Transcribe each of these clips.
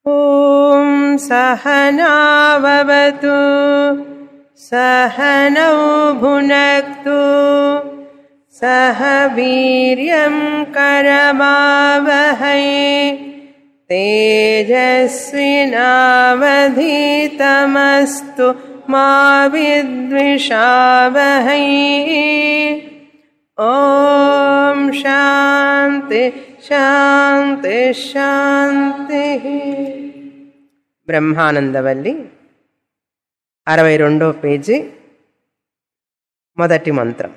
ॐ सहनाववतु सहनौ भुनक्तु सह वीर्यं करमावहै तेजस्विनावधीतमस्तु मा विद्विषावहै ॐ शान्ति శాంతి శాంతి బ్రహ్మానందవల్లి అరవై రెండో పేజీ మొదటి మంత్రం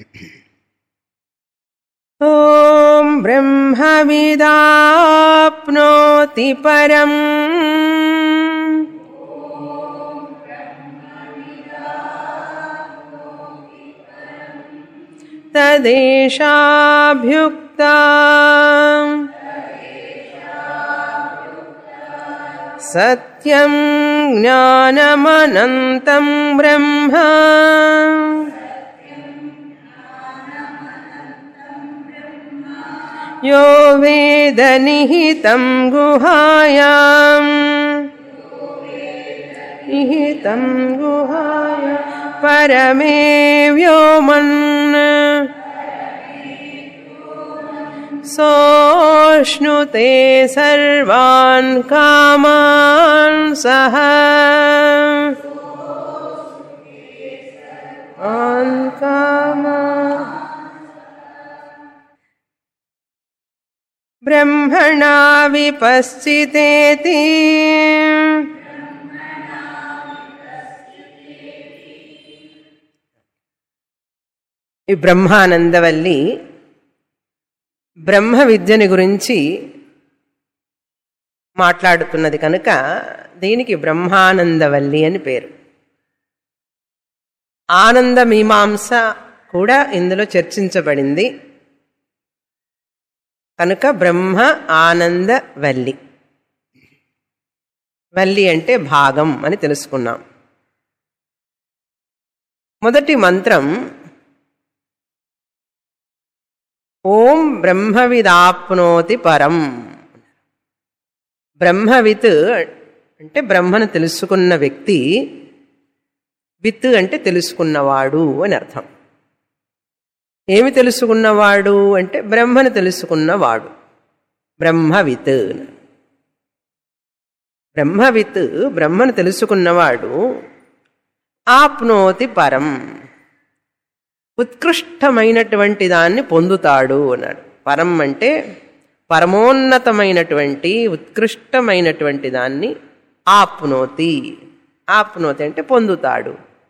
ఓం బ్రహ్మవిదాప్నోతి పరం తదేశాభ్యుక్తా సత్యం జ్ఞానమనంతం బ్రహ్మ యో వేద నిహితం గుహాయాం నిహితం గుహాయ పరమే వ్యోమన్ सोऽश्नुते सर्वान् कामान् सः आन् कामा ब्रह्मणा विपश्चितेति ఈ బ్రహ్మానందవల్లి బ్రహ్మ విద్యని గురించి మాట్లాడుతున్నది కనుక దీనికి బ్రహ్మానందవల్లి అని పేరు ఆనంద మీమాంస కూడా ఇందులో చర్చించబడింది కనుక బ్రహ్మ ఆనంద వల్లి వల్లి అంటే భాగం అని తెలుసుకున్నాం మొదటి మంత్రం ఓం బ్రహ్మవిదాప్నోతి పరం బ్రహ్మవిత్ అంటే బ్రహ్మను తెలుసుకున్న వ్యక్తి విత్ అంటే తెలుసుకున్నవాడు అని అర్థం ఏమి తెలుసుకున్నవాడు అంటే బ్రహ్మను తెలుసుకున్నవాడు బ్రహ్మవిత్ బ్రహ్మవిత్ బ్రహ్మను తెలుసుకున్నవాడు ఆప్నోతి పరం ఉత్కృష్టమైనటువంటి దాన్ని పొందుతాడు అన్నాడు పరం అంటే పరమోన్నతమైనటువంటి ఉత్కృష్టమైనటువంటి దాన్ని ఆప్నోతి ఆప్నోతి అంటే పొందుతాడు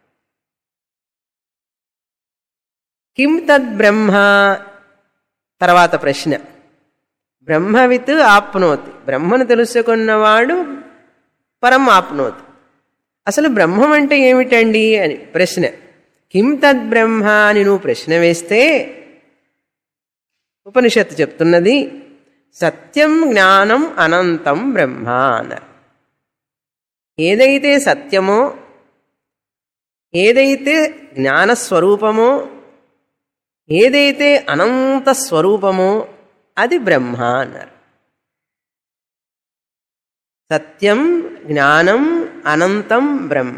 కిం తద్ బ్రహ్మ తర్వాత ప్రశ్న బ్రహ్మవిత్ ఆప్నోతి బ్రహ్మను తెలుసుకున్నవాడు పరం ఆప్నోతి అసలు బ్రహ్మం అంటే ఏమిటండి అని ప్రశ్న కిం తద్ బ్రహ్మ అని నువ్వు ప్రశ్న వేస్తే ఉపనిషత్తు చెప్తున్నది సత్యం జ్ఞానం అనంతం బ్రహ్మ అన్నారు ఏదైతే సత్యమో ఏదైతే జ్ఞానస్వరూపమో ఏదైతే అనంత స్వరూపమో అది బ్రహ్మ అన్నారు సత్యం జ్ఞానం అనంతం బ్రహ్మ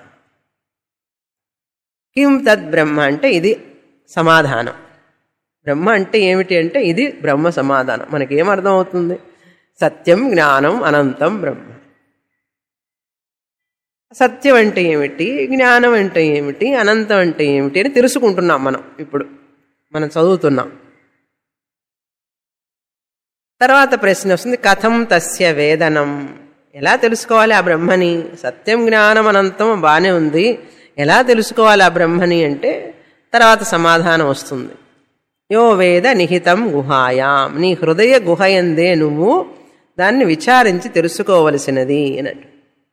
కిం తద్ బ్రహ్మ అంటే ఇది సమాధానం బ్రహ్మ అంటే ఏమిటి అంటే ఇది బ్రహ్మ సమాధానం మనకేమర్థం అవుతుంది సత్యం జ్ఞానం అనంతం బ్రహ్మ సత్యం అంటే ఏమిటి జ్ఞానం అంటే ఏమిటి అనంతం అంటే ఏమిటి అని తెలుసుకుంటున్నాం మనం ఇప్పుడు మనం చదువుతున్నాం తర్వాత ప్రశ్న వస్తుంది కథం తస్య వేదనం ఎలా తెలుసుకోవాలి ఆ బ్రహ్మని సత్యం జ్ఞానం అనంతం బాగానే ఉంది ఎలా తెలుసుకోవాలి ఆ బ్రహ్మని అంటే తర్వాత సమాధానం వస్తుంది యో వేద నిహితం గుహాయాం నీ హృదయ గుహయందే నువ్వు దాన్ని విచారించి తెలుసుకోవలసినది అన్నట్టు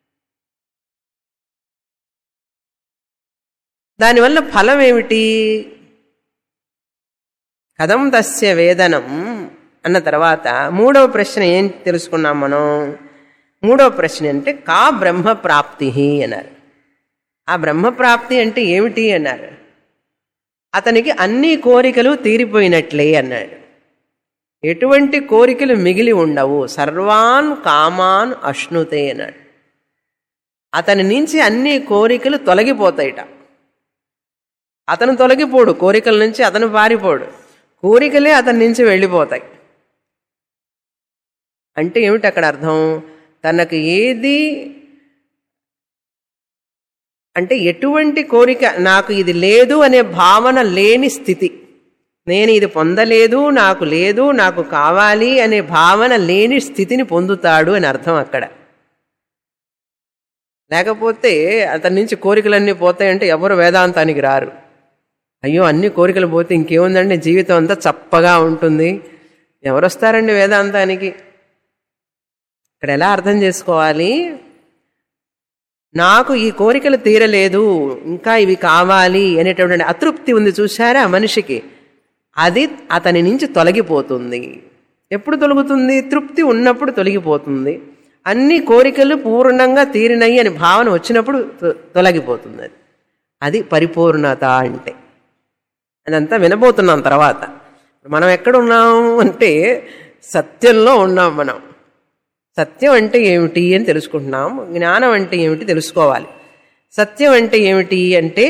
దానివల్ల ఫలం ఏమిటి కథం తస్య వేదనం అన్న తర్వాత మూడవ ప్రశ్న ఏం తెలుసుకున్నాం మనం మూడవ ప్రశ్న అంటే కా బ్రహ్మ ప్రాప్తి అన్నారు ఆ బ్రహ్మప్రాప్తి అంటే ఏమిటి అన్నారు అతనికి అన్ని కోరికలు తీరిపోయినట్లే అన్నాడు ఎటువంటి కోరికలు మిగిలి ఉండవు సర్వాన్ కామాన్ అశ్నుతే అన్నాడు అతని నుంచి అన్ని కోరికలు తొలగిపోతాయిట అతను తొలగిపోడు కోరికల నుంచి అతను పారిపోడు కోరికలే అతని నుంచి వెళ్ళిపోతాయి అంటే ఏమిటి అక్కడ అర్థం తనకు ఏది అంటే ఎటువంటి కోరిక నాకు ఇది లేదు అనే భావన లేని స్థితి నేను ఇది పొందలేదు నాకు లేదు నాకు కావాలి అనే భావన లేని స్థితిని పొందుతాడు అని అర్థం అక్కడ లేకపోతే అతని నుంచి కోరికలన్నీ పోతాయంటే ఎవరు వేదాంతానికి రారు అయ్యో అన్ని కోరికలు పోతే ఇంకేముందండి జీవితం అంతా చప్పగా ఉంటుంది ఎవరు వస్తారండి వేదాంతానికి ఇక్కడ ఎలా అర్థం చేసుకోవాలి నాకు ఈ కోరికలు తీరలేదు ఇంకా ఇవి కావాలి అనేటటువంటి అతృప్తి ఉంది చూసారా మనిషికి అది అతని నుంచి తొలగిపోతుంది ఎప్పుడు తొలగుతుంది తృప్తి ఉన్నప్పుడు తొలగిపోతుంది అన్ని కోరికలు పూర్ణంగా తీరినాయి అని భావన వచ్చినప్పుడు తొ- తొలగిపోతుంది అది అది పరిపూర్ణత అంటే అదంతా వినబోతున్నాం తర్వాత మనం ఎక్కడ ఉన్నాం అంటే సత్యంలో ఉన్నాం మనం సత్యం అంటే ఏమిటి అని తెలుసుకుంటున్నాం జ్ఞానం అంటే ఏమిటి తెలుసుకోవాలి సత్యం అంటే ఏమిటి అంటే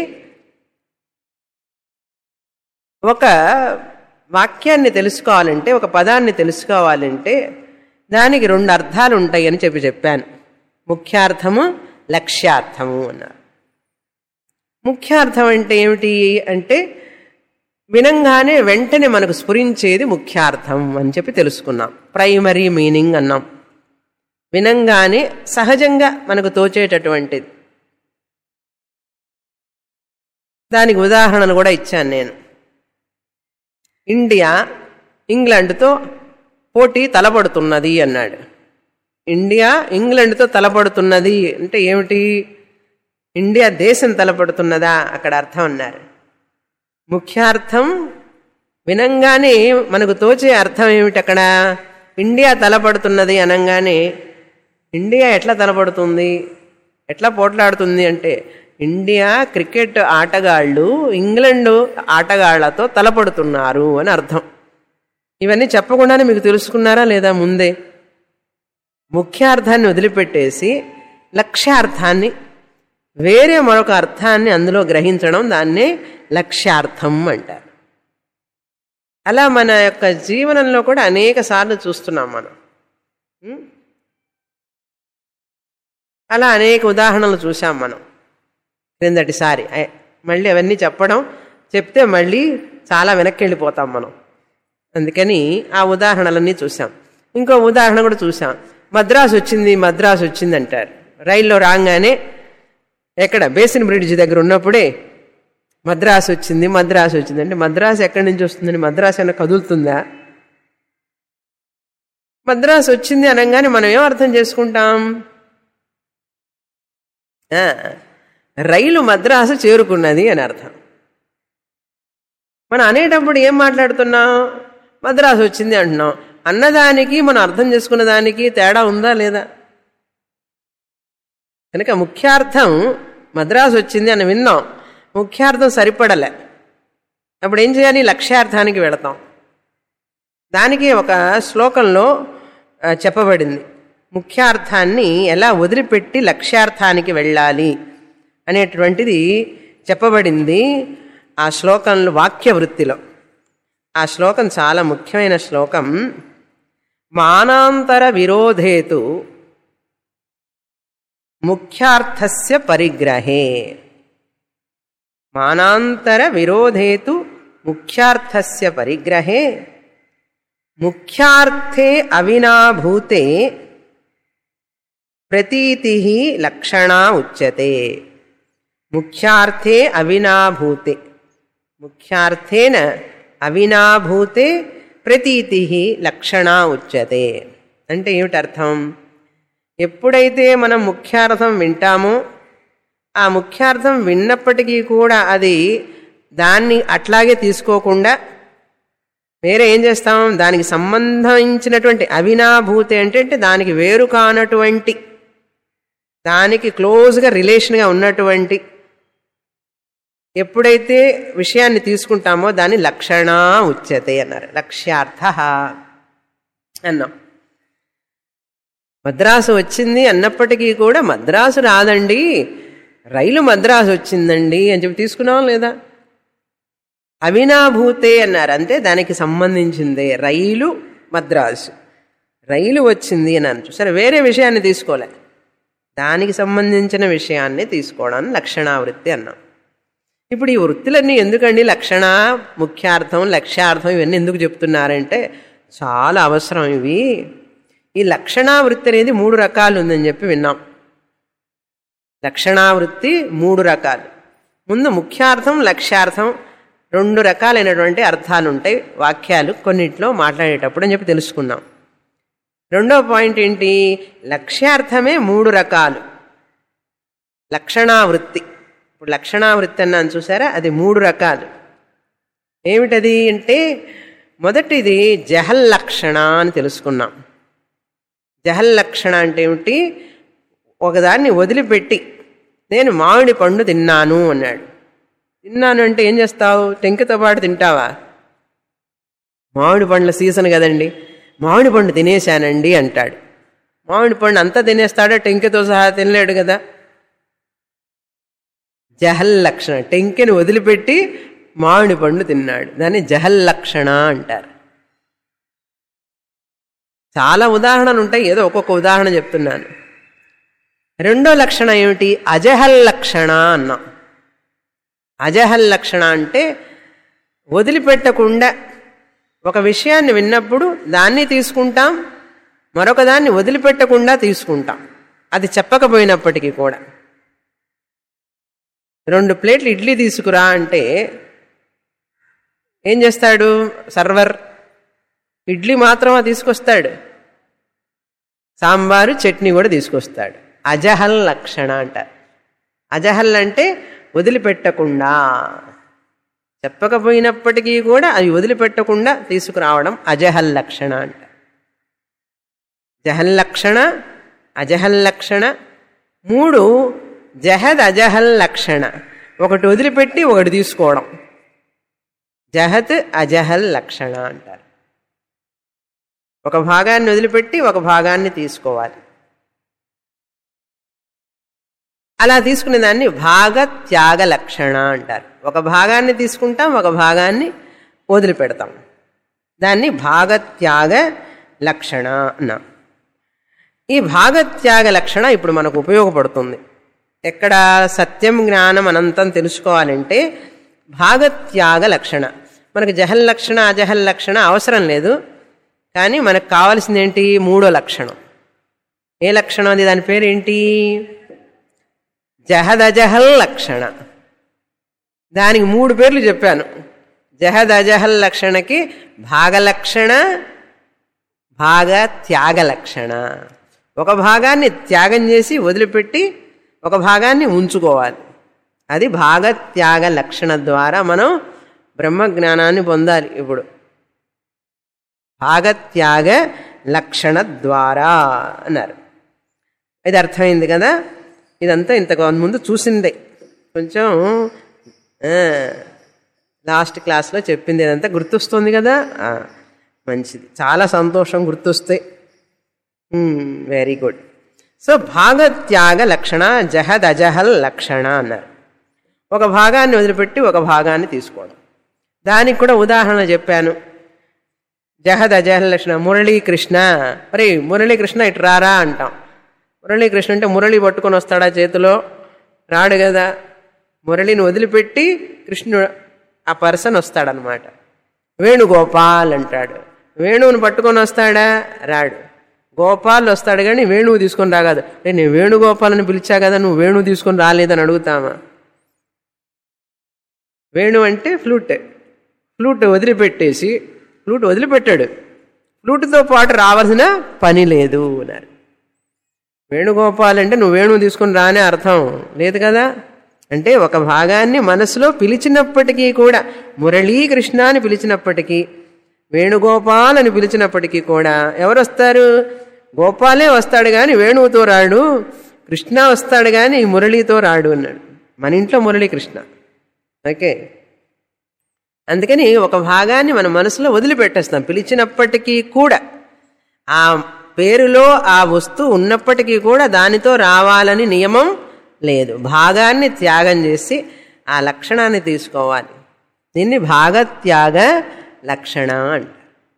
ఒక వాక్యాన్ని తెలుసుకోవాలంటే ఒక పదాన్ని తెలుసుకోవాలంటే దానికి రెండు అర్థాలు ఉంటాయి అని చెప్పి చెప్పాను ముఖ్యార్థము లక్ష్యార్థము అన్నారు ముఖ్యార్థం అంటే ఏమిటి అంటే వినంగానే వెంటనే మనకు స్ఫురించేది ముఖ్యార్థం అని చెప్పి తెలుసుకున్నాం ప్రైమరీ మీనింగ్ అన్నాం వినంగానే సహజంగా మనకు తోచేటటువంటిది దానికి ఉదాహరణలు కూడా ఇచ్చాను నేను ఇండియా ఇంగ్లాండ్తో పోటీ తలపడుతున్నది అన్నాడు ఇండియా ఇంగ్లాండ్తో తలపడుతున్నది అంటే ఏమిటి ఇండియా దేశం తలపడుతున్నదా అక్కడ అర్థం అన్నారు ముఖ్యార్థం వినంగానే మనకు తోచే అర్థం ఏమిటి అక్కడ ఇండియా తలపడుతున్నది అనగానే ఇండియా ఎట్లా తలపడుతుంది ఎట్లా పోట్లాడుతుంది అంటే ఇండియా క్రికెట్ ఆటగాళ్ళు ఇంగ్లాండ్ ఆటగాళ్లతో తలపడుతున్నారు అని అర్థం ఇవన్నీ చెప్పకుండానే మీకు తెలుసుకున్నారా లేదా ముందే ముఖ్యార్థాన్ని వదిలిపెట్టేసి లక్ష్యార్థాన్ని వేరే మరొక అర్థాన్ని అందులో గ్రహించడం దాన్నే లక్ష్యార్థం అంటారు అలా మన యొక్క జీవనంలో కూడా అనేక సార్లు చూస్తున్నాం మనం ఉం? అలా అనేక ఉదాహరణలు చూసాం మనం క్రిందటిసారి ఐ- మళ్ళీ అవన్నీ చెప్పడం చెప్తే మళ్ళీ చాలా వెనక్కి వెళ్ళిపోతాం మనం అందుకని ఆ ఉదాహరణలన్నీ చూసాం ఇంకో ఉదాహరణ కూడా చూసాం మద్రాసు వచ్చింది మద్రాసు వచ్చింది అంటారు రైల్లో రాగానే ఎక్కడ బేసిన్ బ్రిడ్జ్ దగ్గర ఉన్నప్పుడే మద్రాసు వచ్చింది మద్రాసు వచ్చింది అంటే మద్రాసు ఎక్కడి నుంచి వస్తుందని మద్రాసు అయినా కదులుతుందా మద్రాసు వచ్చింది అనగానే మనం ఏం అర్థం చేసుకుంటాం ఆ, రైలు మద్రాసు చేరుకున్నది అని అర్థం మనం అనేటప్పుడు ఏం మాట్లాడుతున్నాం మద్రాసు వచ్చింది అంటున్నాం అన్నదానికి మనం అర్థం చేసుకున్న దానికి తేడా ఉందా లేదా కనుక ముఖ్యార్థం మద్రాసు వచ్చింది అని విన్నాం ముఖ్యార్థం సరిపడలే అప్పుడు ఏం చేయాలి లక్ష్యార్థానికి వెళతాం దానికి ఒక శ్లోకంలో ఆ, చెప్పబడింది ముఖ్యార్థాన్ని ఎలా వదిలిపెట్టి లక్ష్యార్థానికి వెళ్ళాలి అనేటువంటిది చెప్పబడింది ఆ శ్లోకంలో వాక్య వృత్తిలో ఆ శ్లోకం చాలా ముఖ్యమైన శ్లోకం మానాంతర విరోధేతు ముఖ్యార్థస్య పరిగ్రహే మానాంతర విరోధేతు ముఖ్యార్థస్య పరిగ్రహే ముఖ్యార్థే అవినాభూతే ప్రతీతి లక్షణా ఉచ్యతే ముఖ్యార్థే అవినాభూతే ముఖ్యార్థేన అవినాభూతే ప్రతీతి లక్షణా ఉచ్యతే అంటే ఏమిటి అర్థం ఎప్పుడైతే మనం ముఖ్యార్థం వింటామో ఆ ముఖ్యార్థం విన్నప్పటికీ కూడా అది దాన్ని అట్లాగే తీసుకోకుండా వేరే ఏం చేస్తాం దానికి సంబంధించినటువంటి అవినాభూతి అంటే అంటే దానికి వేరు కానటువంటి దానికి క్లోజ్గా రిలేషన్గా ఉన్నటువంటి ఎప్పుడైతే విషయాన్ని తీసుకుంటామో దాన్ని లక్షణ ఉచ్యతే అన్నారు లక్ష్యార్థ అన్నాం మద్రాసు వచ్చింది అన్నప్పటికీ కూడా మద్రాసు రాదండి రైలు మద్రాసు వచ్చిందండి అని చెప్పి తీసుకున్నాం లేదా అవినాభూతే అన్నారు అంతే దానికి సంబంధించిందే రైలు మద్రాసు రైలు వచ్చింది అని అన్నారు సరే వేరే విషయాన్ని తీసుకోలే దానికి సంబంధించిన విషయాన్ని తీసుకోవడానికి లక్షణావృత్తి అన్నాం ఇప్పుడు ఈ వృత్తులన్నీ ఎందుకండి లక్షణ ముఖ్యార్థం లక్ష్యార్థం ఇవన్నీ ఎందుకు చెప్తున్నారంటే చాలా అవసరం ఇవి ఈ లక్షణావృత్తి అనేది మూడు రకాలు ఉందని చెప్పి విన్నాం లక్షణావృత్తి మూడు రకాలు ముందు ముఖ్యార్థం లక్ష్యార్థం రెండు రకాలైనటువంటి అర్థాలు ఉంటాయి వాక్యాలు కొన్నిట్లో మాట్లాడేటప్పుడు అని చెప్పి తెలుసుకున్నాం రెండో పాయింట్ ఏంటి లక్ష్యార్థమే మూడు రకాలు లక్షణావృత్తి ఇప్పుడు లక్షణావృత్తి అన్నాను చూసారా అది మూడు రకాలు ఏమిటది అంటే మొదటిది జహల్ లక్షణ అని తెలుసుకున్నాం జహల్ లక్షణ అంటే ఏమిటి ఒకదాన్ని వదిలిపెట్టి నేను మామిడి పండు తిన్నాను అన్నాడు తిన్నాను అంటే ఏం చేస్తావు టెంకతో పాటు తింటావా మామిడి పండ్ల సీజన్ కదండి మామిడి పండు తినేశానండి అంటాడు మామిడి పండు అంతా తినేస్తాడా టెంకెతో సహా తినలేడు కదా జహల్ లక్షణ టెంకెని వదిలిపెట్టి మామిడి పండు తిన్నాడు దాన్ని జహల్ లక్షణ అంటారు చాలా ఉదాహరణలు ఉంటాయి ఏదో ఒక్కొక్క ఉదాహరణ చెప్తున్నాను రెండో లక్షణ ఏమిటి అజహల్ లక్షణ అన్నాం అజహల్ లక్షణ అంటే వదిలిపెట్టకుండా ఒక విషయాన్ని విన్నప్పుడు దాన్ని తీసుకుంటాం మరొక దాన్ని వదిలిపెట్టకుండా తీసుకుంటాం అది చెప్పకపోయినప్పటికీ కూడా రెండు ప్లేట్లు ఇడ్లీ తీసుకురా అంటే ఏం చేస్తాడు సర్వర్ ఇడ్లీ మాత్రమే తీసుకొస్తాడు సాంబారు చట్నీ కూడా తీసుకొస్తాడు అజహల్ లక్షణ అంటారు అజహల్ అంటే వదిలిపెట్టకుండా చెప్పకపోయినప్పటికీ కూడా అది వదిలిపెట్టకుండా తీసుకురావడం అజహల్ లక్షణ అంట జహల్ లక్షణ అజహల్ లక్షణ మూడు జహద్ అజహల్ లక్షణ ఒకటి వదిలిపెట్టి ఒకటి తీసుకోవడం జహత్ అజహల్ లక్షణ అంటారు ఒక భాగాన్ని వదిలిపెట్టి ఒక భాగాన్ని తీసుకోవాలి అలా తీసుకునే దాన్ని భాగత్యాగ లక్షణ అంటారు ఒక భాగాన్ని తీసుకుంటాం ఒక భాగాన్ని వదిలిపెడతాం దాన్ని భాగత్యాగ లక్షణ అన్నాం ఈ భాగత్యాగ లక్షణ ఇప్పుడు మనకు ఉపయోగపడుతుంది ఎక్కడ సత్యం జ్ఞానం అనంతం తెలుసుకోవాలంటే భాగత్యాగ లక్షణ మనకు జహల్ లక్షణ అజహల్ లక్షణ అవసరం లేదు కానీ మనకు కావాల్సింది ఏంటి మూడో లక్షణం ఏ లక్షణం అది దాని పేరేంటి జహదజహల్ లక్షణ దానికి మూడు పేర్లు చెప్పాను జహదజహల్ లక్షణకి భాగలక్షణ భాగ త్యాగ లక్షణ ఒక భాగాన్ని త్యాగం చేసి వదిలిపెట్టి ఒక భాగాన్ని ఉంచుకోవాలి అది భాగత్యాగ లక్షణ ద్వారా మనం బ్రహ్మజ్ఞానాన్ని పొందాలి ఇప్పుడు భాగత్యాగ లక్షణ ద్వారా అన్నారు ఇది అర్థమైంది కదా ఇదంతా ఇంతకు ముందు చూసిందే కొంచెం లాస్ట్ క్లాస్లో చెప్పింది ఇదంతా గుర్తొస్తుంది కదా మంచిది చాలా సంతోషం గుర్తొస్తే వెరీ గుడ్ సో భాగత్యాగ లక్షణ జహద్ అజహల్ లక్షణ అన్నారు ఒక భాగాన్ని వదిలిపెట్టి ఒక భాగాన్ని తీసుకోవడం దానికి కూడా ఉదాహరణ చెప్పాను జహద్ అజహల్ లక్షణ మురళీకృష్ణ మరి మురళీకృష్ణ ఇటు రారా అంటాం మురళీకృష్ణ అంటే మురళి పట్టుకొని వస్తాడా చేతిలో రాడు కదా మురళిని వదిలిపెట్టి కృష్ణుడు ఆ పర్సన్ వస్తాడనమాట వేణుగోపాల్ అంటాడు వేణువుని పట్టుకొని వస్తాడా రాడు గోపాల్ వస్తాడు కానీ వేణువు తీసుకొని రాగాదు నేను వేణుగోపాల్ అని పిలిచా కదా నువ్వు వేణువు తీసుకొని రాలేదని అడుగుతామా వేణు అంటే ఫ్లూట్ ఫ్లూట్ వదిలిపెట్టేసి ఫ్లూట్ వదిలిపెట్టాడు ఫ్లూట్తో పాటు రావాల్సిన పని లేదు అన్నారు వేణుగోపాల్ అంటే నువ్వు వేణువు తీసుకుని రానే అర్థం లేదు కదా అంటే ఒక భాగాన్ని మనసులో పిలిచినప్పటికీ కూడా మురళీకృష్ణ అని పిలిచినప్పటికీ వేణుగోపాల్ అని పిలిచినప్పటికీ కూడా ఎవరు వస్తారు గోపాలే వస్తాడు కానీ వేణువుతో రాడు కృష్ణ వస్తాడు కానీ మురళితో రాడు అన్నాడు మన ఇంట్లో మురళీ కృష్ణ ఓకే అందుకని ఒక భాగాన్ని మన మనసులో వదిలిపెట్టేస్తాం పిలిచినప్పటికీ కూడా ఆ పేరులో ఆ వస్తువు ఉన్నప్పటికీ కూడా దానితో రావాలని నియమం లేదు భాగాన్ని త్యాగం చేసి ఆ లక్షణాన్ని తీసుకోవాలి దీన్ని భాగత్యాగ లక్షణ అంట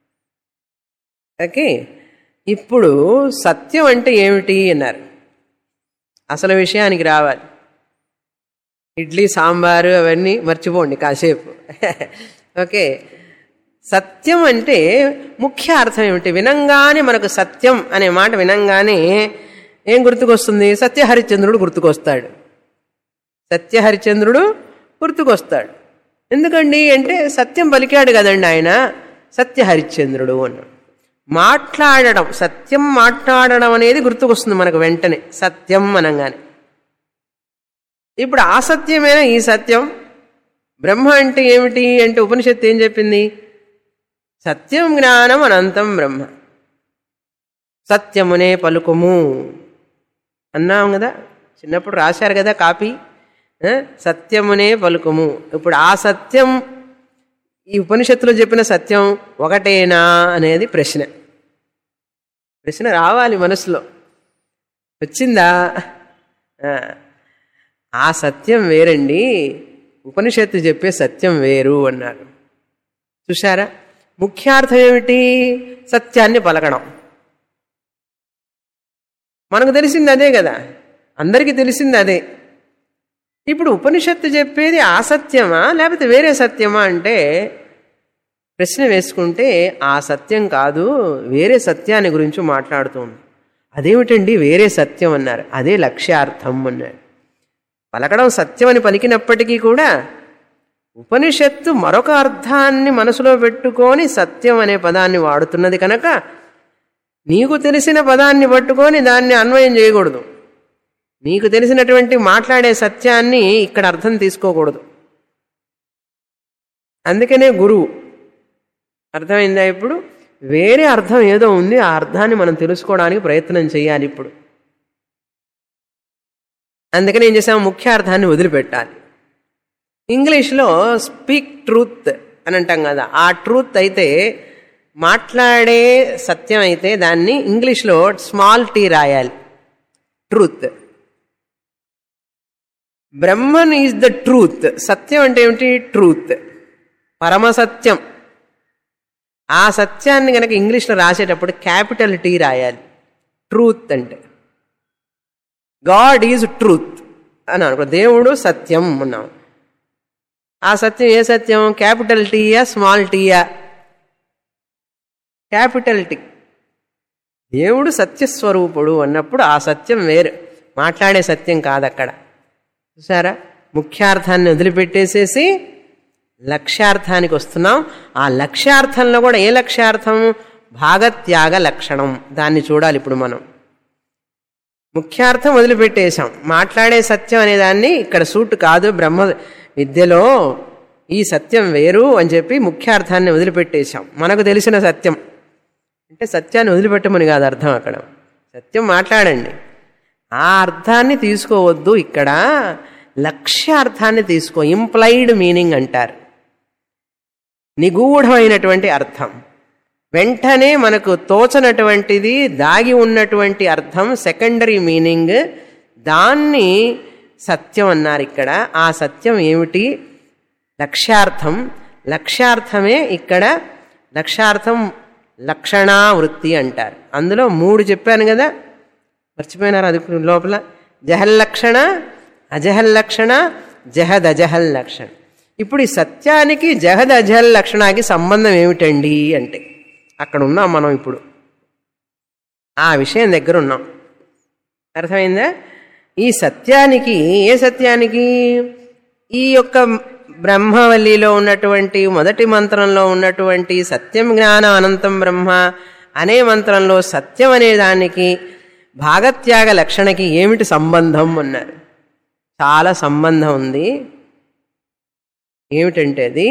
ఓకే ఇప్పుడు సత్యం అంటే ఏమిటి అన్నారు అసలు విషయానికి రావాలి ఇడ్లీ సాంబారు అవన్నీ మర్చిపోండి కాసేపు ఓకే సత్యం అంటే ముఖ్య అర్థం ఏమిటి వినంగానే మనకు సత్యం అనే మాట వినంగానే ఏం గుర్తుకొస్తుంది సత్యహరిశ్చంద్రుడు గుర్తుకొస్తాడు సత్యహరిశ్చంద్రుడు గుర్తుకొస్తాడు ఎందుకండి అంటే సత్యం పలికాడు కదండి ఆయన సత్యహరిశ్చంద్రుడు అన్నాడు మాట్లాడడం సత్యం మాట్లాడడం అనేది గుర్తుకొస్తుంది మనకు వెంటనే సత్యం అనగానే ఇప్పుడు ఆ సత్యమేనా ఈ సత్యం బ్రహ్మ అంటే ఏమిటి అంటే ఉపనిషత్తు ఏం చెప్పింది సత్యం జ్ఞానం అనంతం బ్రహ్మ సత్యమునే పలుకుము అన్నాం కదా చిన్నప్పుడు రాశారు కదా కాపీ ఆ? సత్యమునే పలుకుము ఇప్పుడు ఆ సత్యం ఈ ఉపనిషత్తులో చెప్పిన సత్యం ఒకటేనా అనేది ప్రశ్న ప్రశ్న రావాలి మనసులో వచ్చిందా ఆ. ఆ సత్యం వేరండి ఉపనిషత్తు చెప్పే సత్యం వేరు అన్నారు చూశారా ముఖ్యార్థం ఏమిటి సత్యాన్ని పలకడం మనకు తెలిసింది అదే కదా అందరికీ తెలిసింది అదే ఇప్పుడు ఉపనిషత్తు చెప్పేది ఆ సత్యమా లేకపోతే వేరే సత్యమా అంటే ప్రశ్న వేసుకుంటే ఆ సత్యం కాదు వేరే సత్యాన్ని గురించి మాట్లాడుతుంది అదేమిటండి వేరే సత్యం అన్నారు అదే లక్ష్యార్థం అన్నారు పలకడం సత్యం అని పలికినప్పటికీ కూడా ఉపనిషత్తు మరొక అర్థాన్ని మనసులో పెట్టుకొని సత్యం అనే పదాన్ని వాడుతున్నది కనుక నీకు తెలిసిన పదాన్ని పట్టుకొని దాన్ని అన్వయం చేయకూడదు నీకు తెలిసినటువంటి మాట్లాడే సత్యాన్ని ఇక్కడ అర్థం తీసుకోకూడదు అందుకనే గురువు అర్థమైందా ఇప్పుడు వేరే అర్థం ఏదో ఉంది ఆ అర్థాన్ని మనం తెలుసుకోవడానికి ప్రయత్నం చేయాలి ఇప్పుడు అందుకని ఏం చేసాము ముఖ్య అర్థాన్ని వదిలిపెట్టాలి ఇంగ్లీష్లో స్పీక్ ట్రూత్ అని అంటాం కదా ఆ ట్రూత్ అయితే మాట్లాడే సత్యం అయితే దాన్ని ఇంగ్లీష్లో స్మాల్ టీ రాయాలి truth Brahman is the truth సత్యం అంటే ఏమిటి ట్రూత్ పరమసత్యం ఆ సత్యాన్ని కనుక ఇంగ్లీష్లో రాసేటప్పుడు క్యాపిటల్ టీ రాయాలి ట్రూత్ అంటే గాడ్ ఈజ్ ట్రూత్ అని అనుకో దేవుడు సత్యం అన్నాం ఆ సత్యం ఏ సత్యం క్యాపిటల్ టీయా స్మాల్ టీయా క్యాపిటల్ టీ దేవుడు సత్యస్వరూపుడు అన్నప్పుడు ఆ సత్యం వేరు మాట్లాడే సత్యం కాదు అక్కడ చూసారా ముఖ్యార్థాన్ని వదిలిపెట్టేసేసి లక్ష్యార్థానికి వస్తున్నాం ఆ లక్ష్యార్థంలో కూడా ఏ లక్ష్యార్థం భాగత్యాగ లక్షణం దాన్ని చూడాలి ఇప్పుడు మనం ముఖ్యార్థం వదిలిపెట్టేశాం మాట్లాడే సత్యం అనే దాన్ని ఇక్కడ సూట్ కాదు బ్రహ్మ విద్యలో ఈ సత్యం వేరు అని చెప్పి ముఖ్యార్థాన్ని వదిలిపెట్టేశాం మనకు తెలిసిన సత్యం అంటే సత్యాన్ని వదిలిపెట్టమని కాదు అర్థం అక్కడ సత్యం మాట్లాడండి ఆ అర్థాన్ని తీసుకోవద్దు ఇక్కడ లక్ష్యార్థాన్ని తీసుకో ఇంప్లైడ్ మీనింగ్ అంటారు నిగూఢమైనటువంటి అర్థం వెంటనే మనకు తోచనటువంటిది దాగి ఉన్నటువంటి అర్థం సెకండరీ మీనింగ్ దాన్ని సత్యం అన్నారు ఇక్కడ ఆ సత్యం ఏమిటి లక్ష్యార్థం లక్ష్యార్థమే ఇక్కడ లక్ష్యార్థం లక్షణా వృత్తి అంటారు అందులో మూడు చెప్పాను కదా మర్చిపోయినారు అది లోపల జహల్లక్షణ అజహల్లక్షణ జహదజహల్ లక్షణ ఇప్పుడు ఈ సత్యానికి జహద్ అజహల్ లక్షణానికి సంబంధం ఏమిటండి అంటే అక్కడ ఉన్నాం మనం ఇప్పుడు ఆ విషయం దగ్గర ఉన్నాం అర్థమైందా ఈ సత్యానికి ఏ సత్యానికి ఈ యొక్క బ్రహ్మవల్లిలో ఉన్నటువంటి మొదటి మంత్రంలో ఉన్నటువంటి సత్యం జ్ఞానం అనంతం బ్రహ్మ అనే మంత్రంలో సత్యం అనే దానికి భాగత్యాగ లక్షణకి ఏమిటి సంబంధం అన్నారు చాలా సంబంధం ఉంది ఏమిటంటే అది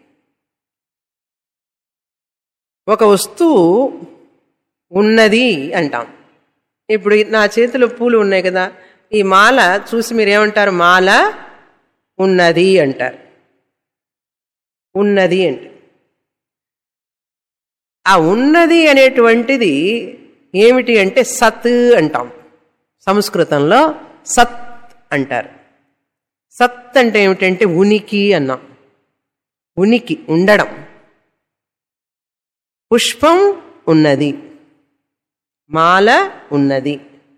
ఒక వస్తువు ఉన్నది అంటాం ఇప్పుడు నా చేతిలో పూలు ఉన్నాయి కదా ఈ మాల చూసి మీరు ఏమంటారు మాల ఉన్నది అంటారు ఉన్నది అంటే ఆ ఉన్నది అనేటువంటిది ఏమిటి అంటే సత్ అంటాం సంస్కృతంలో సత్ అంటారు సత్ అంటే ఏమిటంటే ఉనికి అన్నాం ఉనికి ఉండడం పుష్పం ఉన్నది మాల ఉన్నది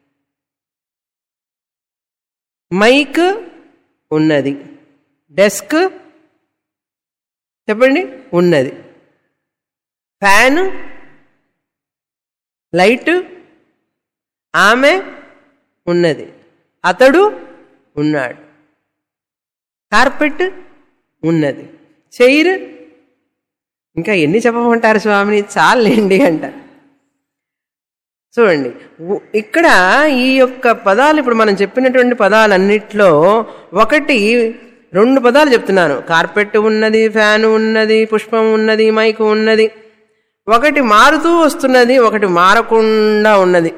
మైక్ ఉన్నది డెస్క్ చెప్పండి ఉన్నది ఫ్యాన్ లైట్ ఆమె ఉన్నది అతడు ఉన్నాడు కార్పెట్ ఉన్నది చైర్ ఇంకా ఎన్ని చెప్పమంటారు స్వామిని చాలండి అంటారు చూడండి ఉ- ఇక్కడ ఈ యొక్క పదాలు ఇప్పుడు మనం చెప్పినటువంటి పదాలన్నిట్లో ఒకటి రెండు పదాలు చెప్తున్నాను కార్పెట్ ఉన్నది ఫ్యాన్ ఉన్నది పుష్పం ఉన్నది మైకు ఉన్నది ఒకటి మారుతూ వస్తున్నది ఒకటి మారకుండా ఉన్నది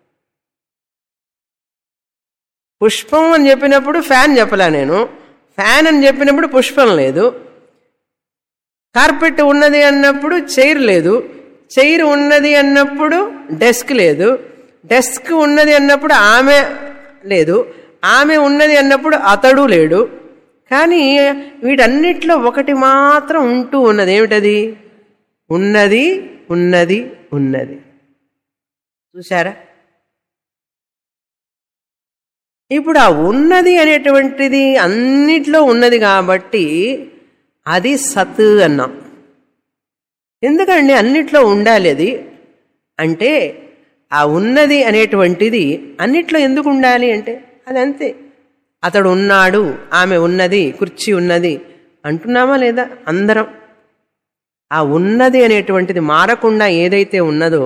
పుష్పం అని చెప్పినప్పుడు ఫ్యాన్ చెప్పలే నేను ఫ్యాన్ అని చెప్పినప్పుడు పుష్పం లేదు కార్పెట్ ఉన్నది అన్నప్పుడు చైర్ లేదు చైర్ ఉన్నది అన్నప్పుడు డెస్క్ లేదు డెస్క్ ఉన్నది అన్నప్పుడు ఆమె లేదు ఆమె ఉన్నది అన్నప్పుడు అతడు లేడు కానీ వీటన్నిటిలో ఒకటి మాత్రం ఉంటూ ఉన్నది ఏమిటది ఉన్నది ఉన్నది ఉన్నది చూసారా ఇప్పుడు ఆ ఉన్నది అనేటువంటిది అన్నిట్లో ఉన్నది కాబట్టి అది సత్ అన్నాం ఎందుకండి అన్నిట్లో ఉండాలి అది అంటే ఆ ఉన్నది అనేటువంటిది అన్నిట్లో ఎందుకు ఉండాలి అంటే అది అంతే అతడు ఉన్నాడు ఆమె ఉన్నది కుర్చీ ఉన్నది అంటున్నామా లేదా అందరం ఆ ఉన్నది అనేటువంటిది మారకుండా ఏదైతే ఉన్నదో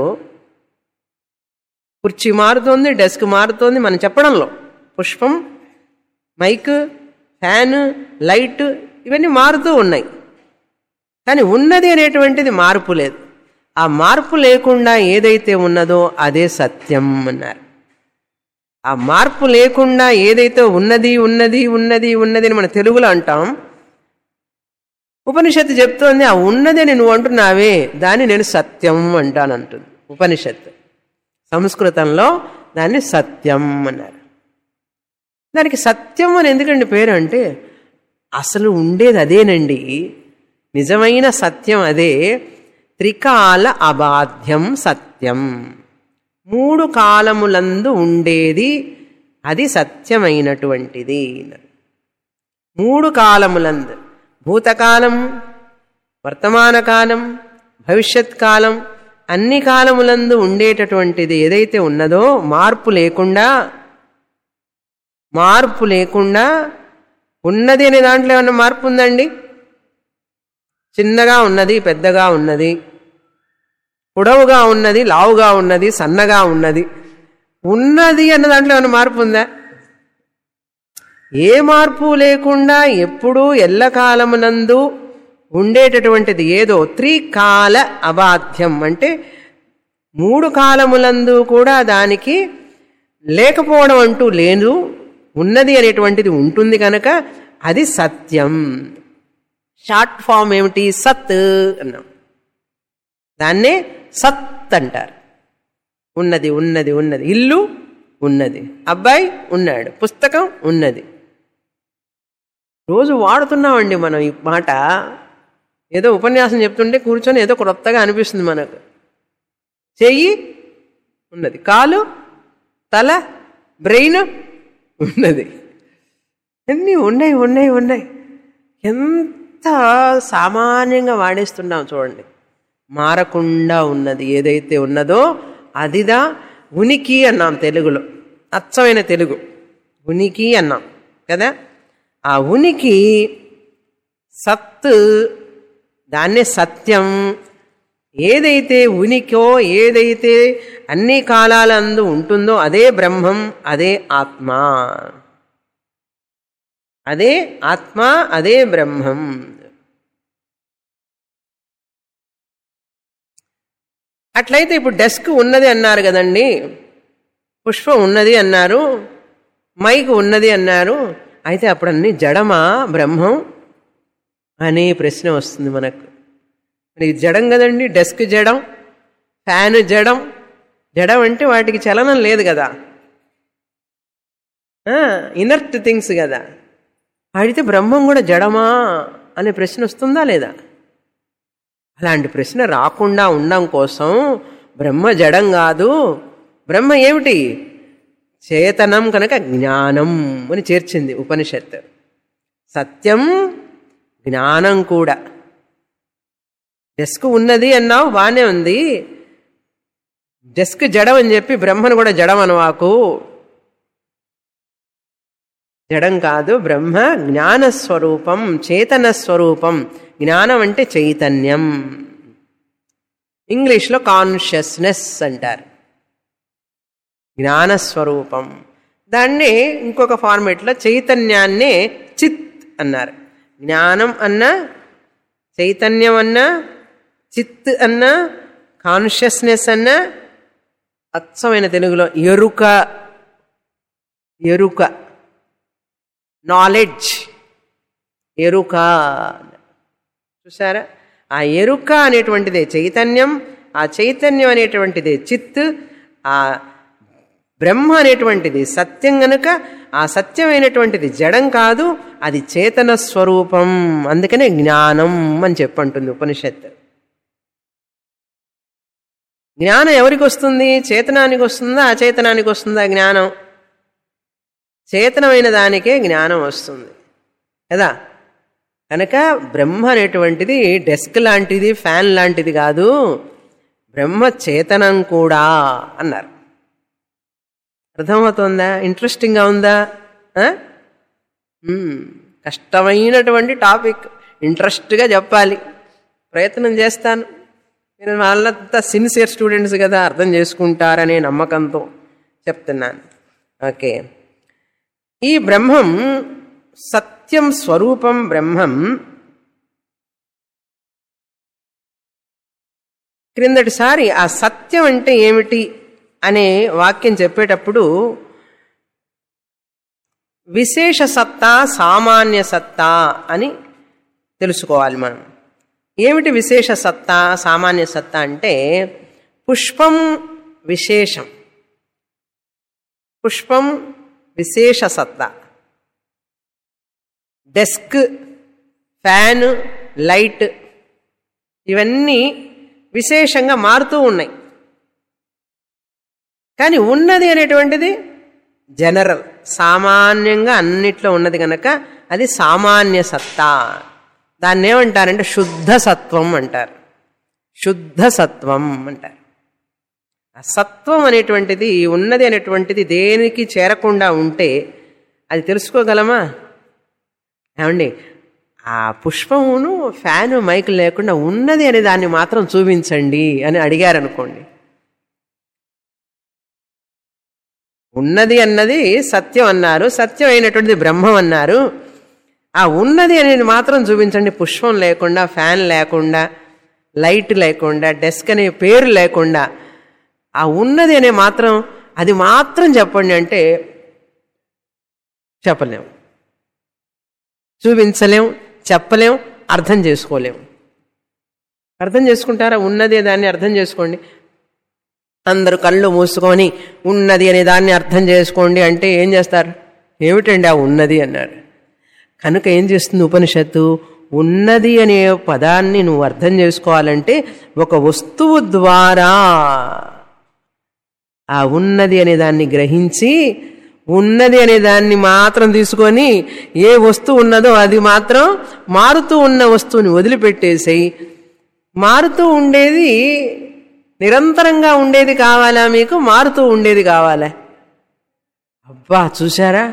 కుర్చీ మారుతోంది డెస్క్ మారుతోంది మనం చెప్పడంలో పుష్పం మైక్ ఫ్యాన్ లైట్ ఇవన్నీ మారుతూ ఉన్నాయి కానీ ఉన్నది అనేటువంటిది మార్పు లేదు ఆ మార్పు లేకుండా ఏదైతే ఉన్నదో అదే సత్యం అన్నారు ఆ మార్పు లేకుండా ఏదైతే ఉన్నది ఉన్నది ఉన్నది ఉన్నది అని మన తెలుగులో అంటాం ఉపనిషత్తు చెప్తోంది ఆ ఉన్నది అని నువ్వు అంటున్నావే దాన్ని నేను సత్యం అంటాను అంటుంది ఉపనిషత్తు సంస్కృతంలో దాన్ని సత్యం అన్నారు దానికి సత్యం అని ఎందుకండి పేరు అంటే అసలు ఉండేది అదేనండి నిజమైన సత్యం అదే త్రికాల అబాధ్యం సత్యం మూడు కాలములందు ఉండేది అది సత్యమైనటువంటిది మూడు కాలములందు భూతకాలం వర్తమాన కాలం భవిష్యత్ కాలం అన్ని కాలములందు ఉండేటటువంటిది ఏదైతే ఉన్నదో మార్పు లేకుండా మార్పు లేకుండా ఉన్నది అనే దాంట్లో ఏమన్నా మార్పు ఉందండి చిన్నగా ఉన్నది పెద్దగా ఉన్నది పొడవుగా ఉన్నది లావుగా ఉన్నది సన్నగా ఉన్నది ఉన్నది అన్న దాంట్లో ఏమైనా మార్పు ఉందా ఏ మార్పు లేకుండా ఎప్పుడూ ఎల్లకాలమునందు ఉండేటటువంటిది ఏదో త్రికాల అబాధ్యం అంటే మూడు కాలములందు కూడా దానికి లేకపోవడం అంటూ లేదు ఉన్నది అనేటువంటిది ఉంటుంది కనుక అది సత్యం షార్ట్ ఫామ్ ఏమిటి సత్ అన్నాం దాన్నే సత్ అంటారు ఉన్నది ఉన్నది ఉన్నది ఇల్లు ఉన్నది అబ్బాయి ఉన్నాడు పుస్తకం ఉన్నది రోజు వాడుతున్నామండి మనం ఈ మాట ఏదో ఉపన్యాసం చెప్తుంటే కూర్చొని ఏదో క్రొత్తగా అనిపిస్తుంది మనకు చెయ్యి ఉన్నది కాలు తల బ్రెయిన్ ఉన్నది అన్నీ ఉన్నాయి ఉన్నాయి ఉన్నాయి ఎంత సామాన్యంగా వాడేస్తున్నాం చూడండి మారకుండా ఉన్నది ఏదైతే ఉన్నదో అదిదా ఉనికి అన్నాం తెలుగులో అచ్చమైన తెలుగు ఉనికి అన్నాం కదా ఆ ఉనికి సత్ దాన్నే సత్యం ఏదైతే ఉనికో ఏదైతే అన్ని కాలాలందు ఉంటుందో అదే బ్రహ్మం అదే ఆత్మ అదే ఆత్మ అదే బ్రహ్మం అట్లయితే ఇప్పుడు డెస్క్ ఉన్నది అన్నారు కదండి పుష్పం ఉన్నది అన్నారు మైక్ ఉన్నది అన్నారు అయితే అప్పుడు అన్ని జడమా బ్రహ్మం అనే ప్రశ్న వస్తుంది మనకు మరి ఇది జడం కదండి డెస్క్ జడం ఫ్యాను జడం జడం అంటే వాటికి చలనం లేదు కదా ఇనర్ట్ థింగ్స్ కదా అడిగితే బ్రహ్మం కూడా జడమా అనే ప్రశ్న వస్తుందా లేదా అలాంటి ప్రశ్న రాకుండా ఉండడం కోసం బ్రహ్మ జడం కాదు బ్రహ్మ ఏమిటి చేతనం కనుక జ్ఞానం అని చేర్చింది ఉపనిషత్తు సత్యం జ్ఞానం కూడా డెస్క్ ఉన్నది అన్నావు బాగానే ఉంది డెస్క్ జడం అని చెప్పి బ్రహ్మను కూడా జడం అనవాకు జడం కాదు బ్రహ్మ జ్ఞానస్వరూపం చేతన స్వరూపం జ్ఞానం అంటే చైతన్యం ఇంగ్లీష్లో కాన్షియస్నెస్ అంటారు జ్ఞానస్వరూపం దాన్ని ఇంకొక ఫార్మేట్లో చైతన్యాన్నే చిత్ అన్నారు జ్ఞానం అన్న చైతన్యం అన్న చిత్ అన్న కాన్షియస్నెస్ అన్న అచ్చమైన తెలుగులో ఎరుక ఎరుక నాలెడ్జ్ ఎరుక చూసారా ఆ ఎరుక అనేటువంటిదే చైతన్యం ఆ చైతన్యం అనేటువంటిదే చిత్ ఆ బ్రహ్మ అనేటువంటిది సత్యం గనుక ఆ సత్యమైనటువంటిది జడం కాదు అది చేతన స్వరూపం అందుకనే జ్ఞానం అని చెప్పంటుంది ఉపనిషత్తు జ్ఞానం ఎవరికి వస్తుంది చేతనానికి వస్తుందా అచేతనానికి వస్తుందా జ్ఞానం చేతనమైన దానికే జ్ఞానం వస్తుంది కదా కనుక బ్రహ్మ అనేటువంటిది డెస్క్ లాంటిది ఫ్యాన్ లాంటిది కాదు బ్రహ్మ చేతనం కూడా అన్నారు అర్థమవుతుందా ఇంట్రెస్టింగ్గా ఉందా కష్టమైనటువంటి టాపిక్ ఇంట్రెస్ట్గా చెప్పాలి ప్రయత్నం చేస్తాను నేను వాళ్ళంతా సిన్సియర్ స్టూడెంట్స్ కదా అర్థం చేసుకుంటారనే నమ్మకంతో చెప్తున్నాను ఓకే ఈ బ్రహ్మం సత్యం స్వరూపం బ్రహ్మం క్రిందటిసారి ఆ సత్యం అంటే ఏమిటి అనే వాక్యం చెప్పేటప్పుడు విశేష సత్తా సామాన్య సత్తా అని తెలుసుకోవాలి మనం ఏమిటి విశేష సత్తా సామాన్య సత్తా అంటే పుష్పం విశేషం పుష్పం విశేష సత్తా డెస్క్ ఫ్యాన్ లైట్ ఇవన్నీ విశేషంగా మారుతూ ఉన్నాయి కానీ ఉన్నది అనేటువంటిది జనరల్ సామాన్యంగా అన్నిట్లో ఉన్నది కనుక అది సామాన్య సత్తా దాన్ని ఏమంటారంటే శుద్ధ సత్వం అంటారు శుద్ధ సత్వం అంటారు ఆ సత్వం అనేటువంటిది ఉన్నది అనేటువంటిది దేనికి చేరకుండా ఉంటే అది తెలుసుకోగలమా ఏమండి ఆ పుష్పమును ఫ్యాను మైక్ లేకుండా ఉన్నది అనే దాన్ని మాత్రం చూపించండి అని అడిగారనుకోండి ఉన్నది అన్నది సత్యం అన్నారు సత్యం అయినటువంటిది బ్రహ్మం అన్నారు ఆ ఉన్నది అనేది మాత్రం చూపించండి పుష్పం లేకుండా ఫ్యాన్ లేకుండా లైట్ లేకుండా డెస్క్ అనే పేరు లేకుండా ఆ ఉన్నది అనే మాత్రం అది మాత్రం చెప్పండి అంటే చెప్పలేం చూపించలేం చెప్పలేం అర్థం చేసుకోలేం అర్థం చేసుకుంటారా ఉన్నది దాన్ని అర్థం చేసుకోండి అందరూ కళ్ళు మూసుకొని ఉన్నది అనే దాన్ని అర్థం చేసుకోండి అంటే ఏం చేస్తారు ఏమిటండి ఆ ఉన్నది అన్నాడు కనుక ఏం చేస్తుంది ఉపనిషత్తు ఉన్నది అనే పదాన్ని నువ్వు అర్థం చేసుకోవాలంటే ఒక వస్తువు ద్వారా ఆ ఉన్నది అనే దాన్ని గ్రహించి ఉన్నది అనే దాన్ని మాత్రం తీసుకొని ఏ వస్తువు ఉన్నదో అది మాత్రం మారుతూ ఉన్న వస్తువుని వదిలిపెట్టేసేయి మారుతూ ఉండేది నిరంతరంగా ఉండేది కావాలా మీకు మారుతూ ఉండేది కావాలా అబ్బా చూసారా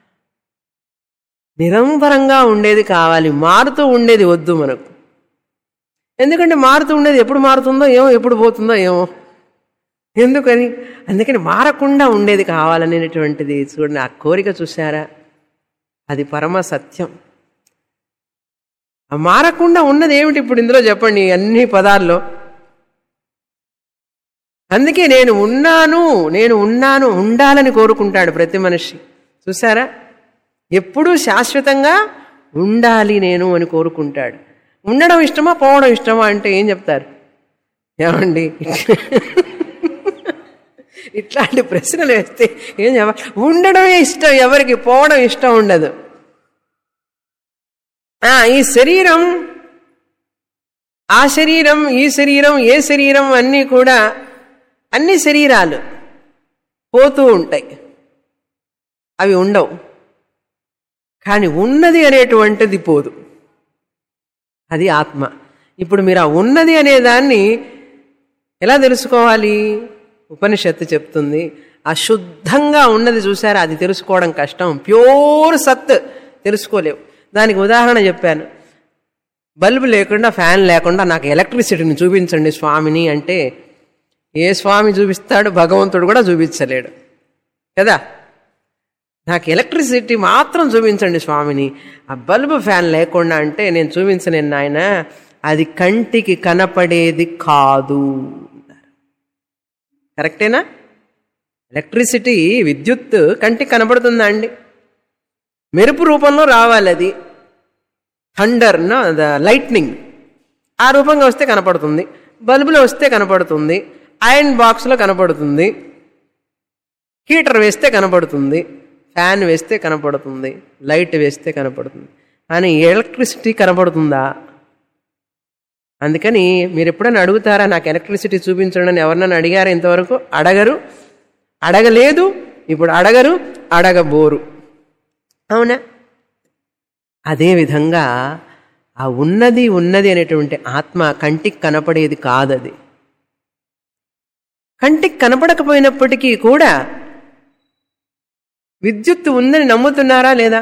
నిరంతరంగా ఉండేది కావాలి మారుతూ ఉండేది వద్దు మనకు ఎందుకంటే మారుతూ ఉండేది ఎప్పుడు మారుతుందో ఏమో ఎప్పుడు పోతుందో ఏమో ఎందుకని అందుకని మారకుండా ఉండేది కావాలనేటువంటిది చూడండి ఆ కోరిక చూసారా అది పరమ సత్యం ఆ మారకుండా ఉన్నది ఏమిటి ఇప్పుడు ఇందులో చెప్పండి అన్ని పదాల్లో అందుకే నేను ఉన్నాను నేను ఉన్నాను ఉండాలని కోరుకుంటాడు ప్రతి మనిషి చూసారా ఎప్పుడూ శాశ్వతంగా ఉండాలి నేను అని కోరుకుంటాడు ఉండడం ఇష్టమా పోవడం ఇష్టమా అంటే ఏం చెప్తారు ఏమండి ఇట్లాంటి ప్రశ్నలు వేస్తే ఏం చెప్ప ఉండడమే ఇష్టం ఎవరికి పోవడం ఇష్టం ఉండదు ఆ, ఈ శరీరం ఆ శరీరం ఈ శరీరం ఏ శరీరం అన్నీ కూడా అన్ని శరీరాలు పోతూ ఉంటాయి అవి ఉండవు కానీ ఉన్నది అనేటువంటిది పోదు అది ఆత్మ ఇప్పుడు మీరు ఆ ఉన్నది అనే దాన్ని ఎలా తెలుసుకోవాలి ఉపనిషత్తు చెప్తుంది ఆ శుద్ధంగా ఉన్నది చూసారా అది తెలుసుకోవడం కష్టం ప్యూర్ సత్ తెలుసుకోలేవు దానికి ఉదాహరణ చెప్పాను బల్బు లేకుండా ఫ్యాన్ లేకుండా నాకు ఎలక్ట్రిసిటీని చూపించండి స్వామిని అంటే ఏ స్వామి చూపిస్తాడు భగవంతుడు కూడా చూపించలేడు కదా నాకు ఎలక్ట్రిసిటీ మాత్రం చూపించండి స్వామిని ఆ బల్బు ఫ్యాన్ లేకుండా అంటే నేను చూపించలేను నాయన అది కంటికి కనపడేది కాదు కరెక్టేనా ఎలక్ట్రిసిటీ విద్యుత్ కంటికి కనపడుతుందా అండి మెరుపు రూపంలో రావాలి అది థండర్ లైట్నింగ్ ఆ రూపంగా వస్తే కనపడుతుంది బల్బులో వస్తే కనపడుతుంది ఐరన్ బాక్స్లో కనపడుతుంది హీటర్ వేస్తే కనపడుతుంది ఫ్యాన్ వేస్తే కనపడుతుంది లైట్ వేస్తే కనపడుతుంది కానీ ఎలక్ట్రిసిటీ కనపడుతుందా అందుకని మీరు ఎప్పుడైనా అడుగుతారా నాకు ఎలక్ట్రిసిటీ చూపించండి అని ఎవరినైనా అడిగారా ఇంతవరకు అడగరు అడగలేదు ఇప్పుడు అడగరు అడగబోరు అవునా అదేవిధంగా ఆ ఉన్నది ఉన్నది అనేటువంటి ఆత్మ కంటికి కనపడేది కాదది కంటికి కనపడకపోయినప్పటికీ కూడా విద్యుత్ ఉందని నమ్ముతున్నారా లేదా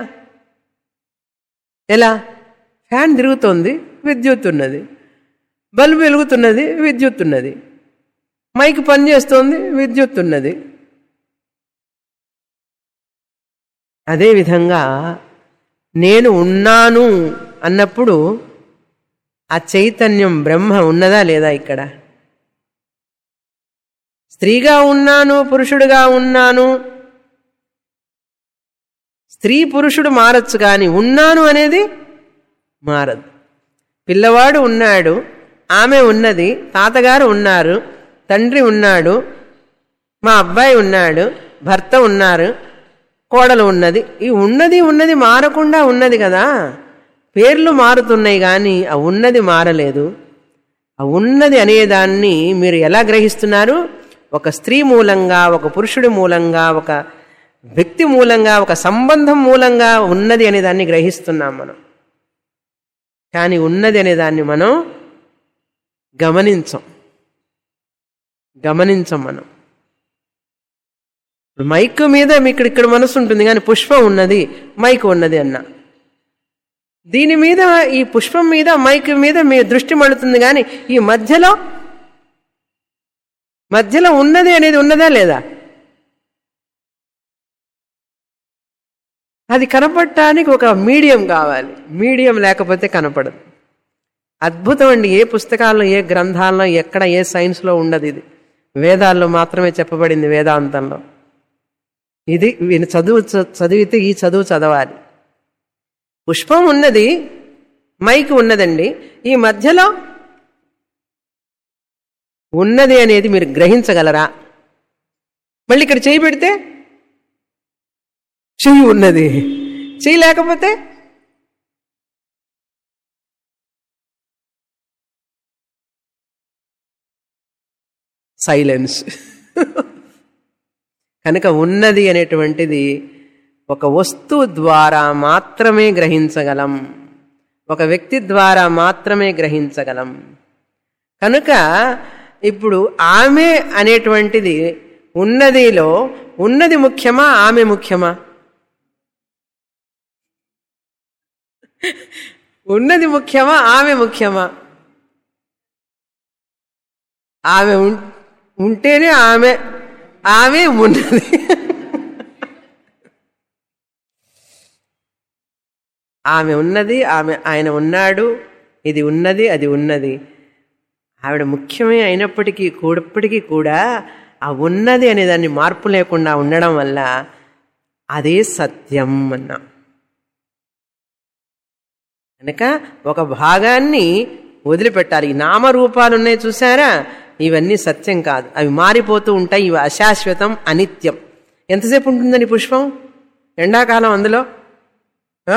ఎలా ఫ్యాన్ తిరుగుతోంది విద్యుత్ ఉన్నది బల్బు వెలుగుతున్నది విద్యుత్ ఉన్నది మైక్ పనిచేస్తోంది విద్యుత్ ఉన్నది అదేవిధంగా నేను ఉన్నాను అన్నప్పుడు ఆ చైతన్యం బ్రహ్మ ఉన్నదా లేదా ఇక్కడ స్త్రీగా ఉన్నాను పురుషుడుగా ఉన్నాను స్త్రీ పురుషుడు మారచ్చు కానీ ఉన్నాను అనేది మారదు పిల్లవాడు ఉన్నాడు ఆమె ఉన్నది తాతగారు ఉన్నారు తండ్రి ఉన్నాడు మా అబ్బాయి ఉన్నాడు భర్త ఉన్నారు కోడలు ఉన్నది ఈ ఉన్నది ఉన్నది మారకుండా ఉన్నది కదా పేర్లు మారుతున్నాయి కానీ ఆ ఉన్నది మారలేదు ఆ ఉన్నది అనేదాన్ని మీరు ఎలా గ్రహిస్తున్నారు ఒక స్త్రీ మూలంగా ఒక పురుషుడి మూలంగా ఒక వ్యక్తి మూలంగా ఒక సంబంధం మూలంగా ఉన్నది అనే దాన్ని గ్రహిస్తున్నాం మనం కానీ ఉన్నది అనే దాన్ని మనం గమనించం గమనించం మనం ఇప్పుడు మైక్ మీద మీకు ఇక్కడ మనసు ఉంటుంది కానీ పుష్పం ఉన్నది మైక్ ఉన్నది అన్న దీని మీద ఈ పుష్పం మీద మైక్ మీద మీ దృష్టి మళ్ళుతుంది కానీ ఈ మధ్యలో మధ్యలో ఉన్నది అనేది ఉన్నదా లేదా అది కనపడటానికి ఒక మీడియం కావాలి మీడియం లేకపోతే కనపడదు అద్భుతం అండి ఏ పుస్తకాల్లో ఏ గ్రంథాల్లో ఎక్కడ ఏ సైన్స్లో ఉండదు ఇది వేదాల్లో మాత్రమే చెప్పబడింది వేదాంతంలో ఇది వీని చదువు చ- చదివితే ఈ చదువు చదవాలి పుష్పం ఉన్నది మైక్ ఉన్నదండి ఈ మధ్యలో ఉన్నది అనేది మీరు గ్రహించగలరా మళ్ళీ ఇక్కడ చేయి పెడితే చెయ్యి ఉన్నది చెయ్యి లేకపోతే సైలెన్స్ కనుక ఉన్నది అనేటువంటిది ఒక వస్తువు ద్వారా మాత్రమే గ్రహించగలం ఒక వ్యక్తి ద్వారా మాత్రమే గ్రహించగలం కనుక ఇప్పుడు ఆమె అనేటువంటిది ఉన్నదిలో ఉన్నది ముఖ్యమా ఆమె ముఖ్యమా ఉన్నది ముఖ్యమా ఆమె ముఖ్యమా ఆమె ఉం- ఉంటేనే ఆమె ఆమె ఉన్నది ఆమె ఉన్నది ఆమె ఆయన ఉన్నాడు ఇది ఉన్నది అది ఉన్నది ఆవిడ ముఖ్యమే అయినప్పటికీ కూడప్పటికీ కూడా ఆ ఉన్నది అనే దాన్ని మార్పు లేకుండా ఉండడం వల్ల అదే సత్యం అన్నా కనుక ఒక భాగాన్ని వదిలిపెట్టాలి ఈ నామరూపాలు ఉన్నాయి చూసారా ఇవన్నీ సత్యం కాదు అవి మారిపోతూ ఉంటాయి ఇవి అశాశ్వతం అనిత్యం ఎంతసేపు ఉంటుందని పుష్పం ఎండాకాలం అందులో ఆ,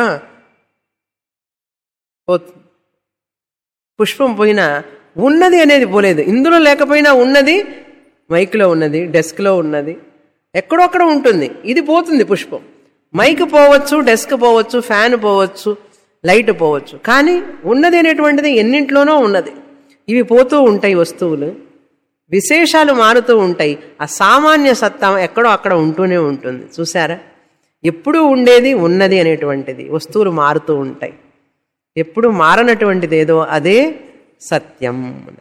పోతుంది పుష్పం పోయినా ఉన్నది అనేది పోలేదు ఇందులో లేకపోయినా ఉన్నది మైక్లో ఉన్నది డెస్క్లో ఉన్నది ఎక్కడొక్కడ ఉంటుంది ఇది పోతుంది పుష్పం మైక్ పోవచ్చు డెస్క్ పోవచ్చు ఫ్యాన్ పోవచ్చు లైట్ పోవచ్చు కానీ ఉన్నది అనేటువంటిది ఎన్నింట్లోనో ఉన్నది ఇవి పోతూ ఉంటాయి వస్తువులు విశేషాలు మారుతూ ఉంటాయి ఆ సామాన్య సత్తా ఎక్కడో అక్కడ ఉంటూనే ఉంటుంది చూసారా ఎప్పుడూ ఉండేది ఉన్నది అనేటువంటిది వస్తువులు మారుతూ ఉంటాయి ఎప్పుడు మారనటువంటిది ఏదో అదే సత్యం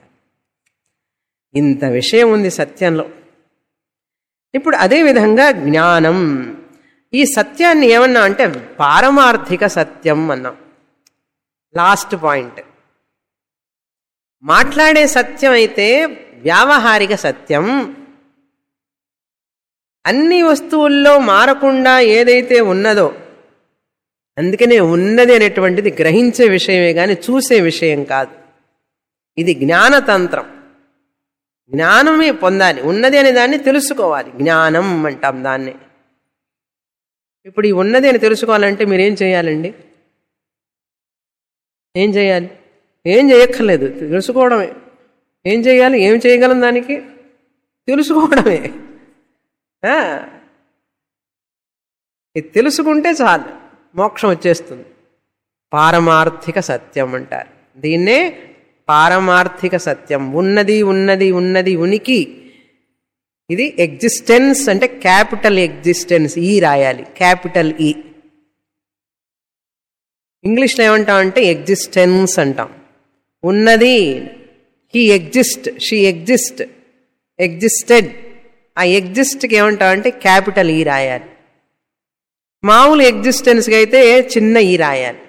ఇంత విషయం ఉంది సత్యంలో ఇప్పుడు అదే విధంగా జ్ఞానం ఈ సత్యాన్ని ఏమన్నా అంటే పారమార్థిక సత్యం అన్నాం లాస్ట్ పాయింట్ మాట్లాడే సత్యం అయితే వ్యావహారిక సత్యం అన్ని వస్తువుల్లో మారకుండా ఏదైతే ఉన్నదో అందుకనే ఉన్నది అనేటువంటిది గ్రహించే విషయమే కానీ చూసే విషయం కాదు ఇది జ్ఞానతంత్రం జ్ఞానమే పొందాలి ఉన్నది అనే దాన్ని తెలుసుకోవాలి జ్ఞానం అంటాం దాన్ని ఇప్పుడు ఈ ఉన్నది అని తెలుసుకోవాలంటే మీరేం చేయాలండి ఏం చేయాలి ఏం చేయక్కర్లేదు తెలుసుకోవడమే ఏం చేయాలి ఏం చేయగలం దానికి తెలుసుకోవడమే ఆ. ఇది తెలుసుకుంటే చాలు మోక్షం వచ్చేస్తుంది పారమార్థిక సత్యం అంటారు దీన్నే పారమార్థిక సత్యం ఉన్నది ఉన్నది ఉన్నది ఉనికి ఇది ఎగ్జిస్టెన్స్ అంటే క్యాపిటల్ ఎగ్జిస్టెన్స్ ఈ రాయాలి క్యాపిటల్ ఈ ఇంగ్లీష్లో ఏమంటాం అంటే ఎగ్జిస్టెన్స్ అంటాం ఉన్నది he exist she exist existed ఆ ఎగ్జిస్ట్కి ఏమంటాం అంటే క్యాపిటల్ ఈ రాయాలి మామూలు ఎగ్జిస్టెన్స్కి అయితే చిన్న ఈ రాయాలి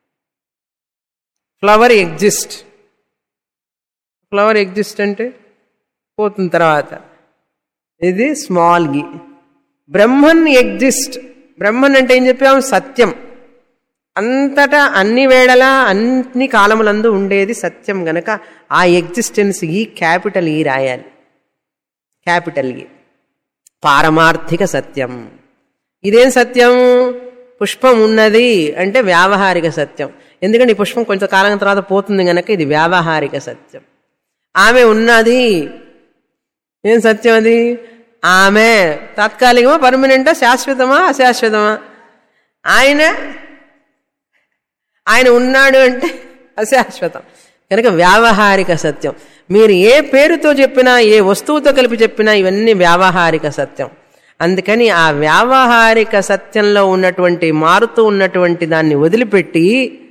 ఫ్లవర్ ఎగ్జిస్ట్ ఫ్లవర్ ఎగ్జిస్ట్ అంటే పోతుంది తర్వాత ఇది స్మాల్ గి బ్రహ్మన్ ఎగ్జిస్ట్ బ్రహ్మన్ అంటే ఏం చెప్పాము సత్యం అంతటా అన్ని వేళలా అన్ని కాలములందు ఉండేది సత్యం గనక ఆ ఎగ్జిస్టెన్స్ ఈ క్యాపిటల్ ఈ రాయాలి క్యాపిటల్ ఈ పారమార్థిక సత్యం ఇదేం సత్యం పుష్పం ఉన్నది అంటే వ్యావహారిక సత్యం ఎందుకంటే ఈ పుష్పం కొంచెం కాలం తర్వాత పోతుంది గనక ఇది వ్యావహారిక సత్యం ఆమె ఉన్నది ఏం సత్యం అది ఆమె తాత్కాలికమా పర్మనెంటా శాశ్వతమా అశాశ్వతమా ఆయన ఆయన ఉన్నాడు అంటే అశాశ్వతం కనుక వ్యావహారిక సత్యం మీరు ఏ పేరుతో చెప్పినా ఏ వస్తువుతో కలిపి చెప్పినా ఇవన్నీ వ్యావహారిక సత్యం అందుకని ఆ వ్యావహారిక సత్యంలో ఉన్నటువంటి మారుతూ ఉన్నటువంటి దాన్ని వదిలిపెట్టి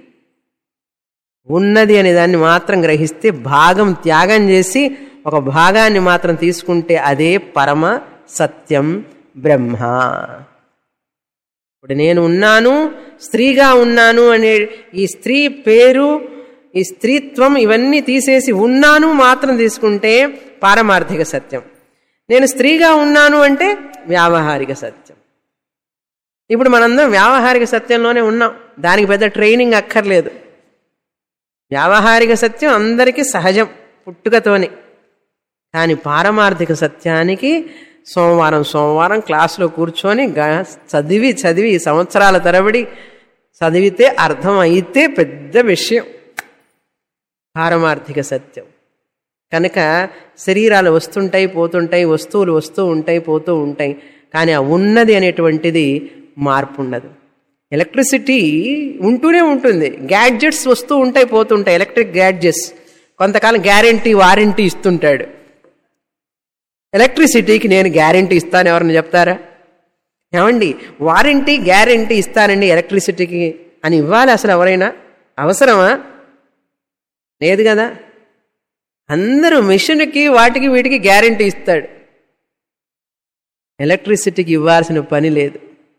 ఉన్నది అనే దాన్ని మాత్రం గ్రహిస్తే భాగం త్యాగం చేసి ఒక భాగాన్ని మాత్రం తీసుకుంటే అదే పరమ సత్యం బ్రహ్మ ఇప్పుడు నేను ఉన్నాను స్త్రీగా ఉన్నాను అనే ఈ స్త్రీ పేరు ఈ స్త్రీత్వం ఇవన్నీ తీసేసి ఉన్నాను మాత్రం తీసుకుంటే పారమార్థిక సత్యం నేను స్త్రీగా ఉన్నాను అంటే వ్యావహారిక సత్యం ఇప్పుడు మనందరం వ్యావహారిక సత్యంలోనే ఉన్నాం దానికి పెద్ద ట్రైనింగ్ అక్కర్లేదు వ్యావహారిక సత్యం అందరికీ సహజం పుట్టుకతోనే కానీ పారమార్థిక సత్యానికి సోమవారం సోమవారం క్లాసులో కూర్చొని గ- చదివి చదివి సంవత్సరాల తరబడి చదివితే అర్థం అయితే పెద్ద విషయం పారమార్థిక సత్యం కనుక శరీరాలు వస్తుంటాయి పోతుంటాయి వస్తువులు వస్తూ ఉంటాయి పోతూ ఉంటాయి కానీ ఆ ఉన్నది అనేటువంటిది మార్పు ఉండదు ఎలక్ట్రిసిటీ ఉంటూనే ఉంటుంది గ్యాడ్జెట్స్ వస్తూ ఉంటాయి పోతుంటాయి ఎలక్ట్రిక్ గ్యాడ్జెట్స్ కొంతకాలం గ్యారంటీ వారంటీ ఇస్తుంటాడు ఎలక్ట్రిసిటీకి నేను గ్యారంటీ ఇస్తాను ఎవరిని చెప్తారా ఏమండి వారంటీ గ్యారంటీ ఇస్తానండి ఎలక్ట్రిసిటీకి అని ఇవ్వాలి అసలు ఎవరైనా అవసరమా లేదు కదా అందరూ మిషన్కి వాటికి వీటికి గ్యారంటీ ఇస్తాడు ఎలక్ట్రిసిటీకి ఇవ్వాల్సిన పని లేదు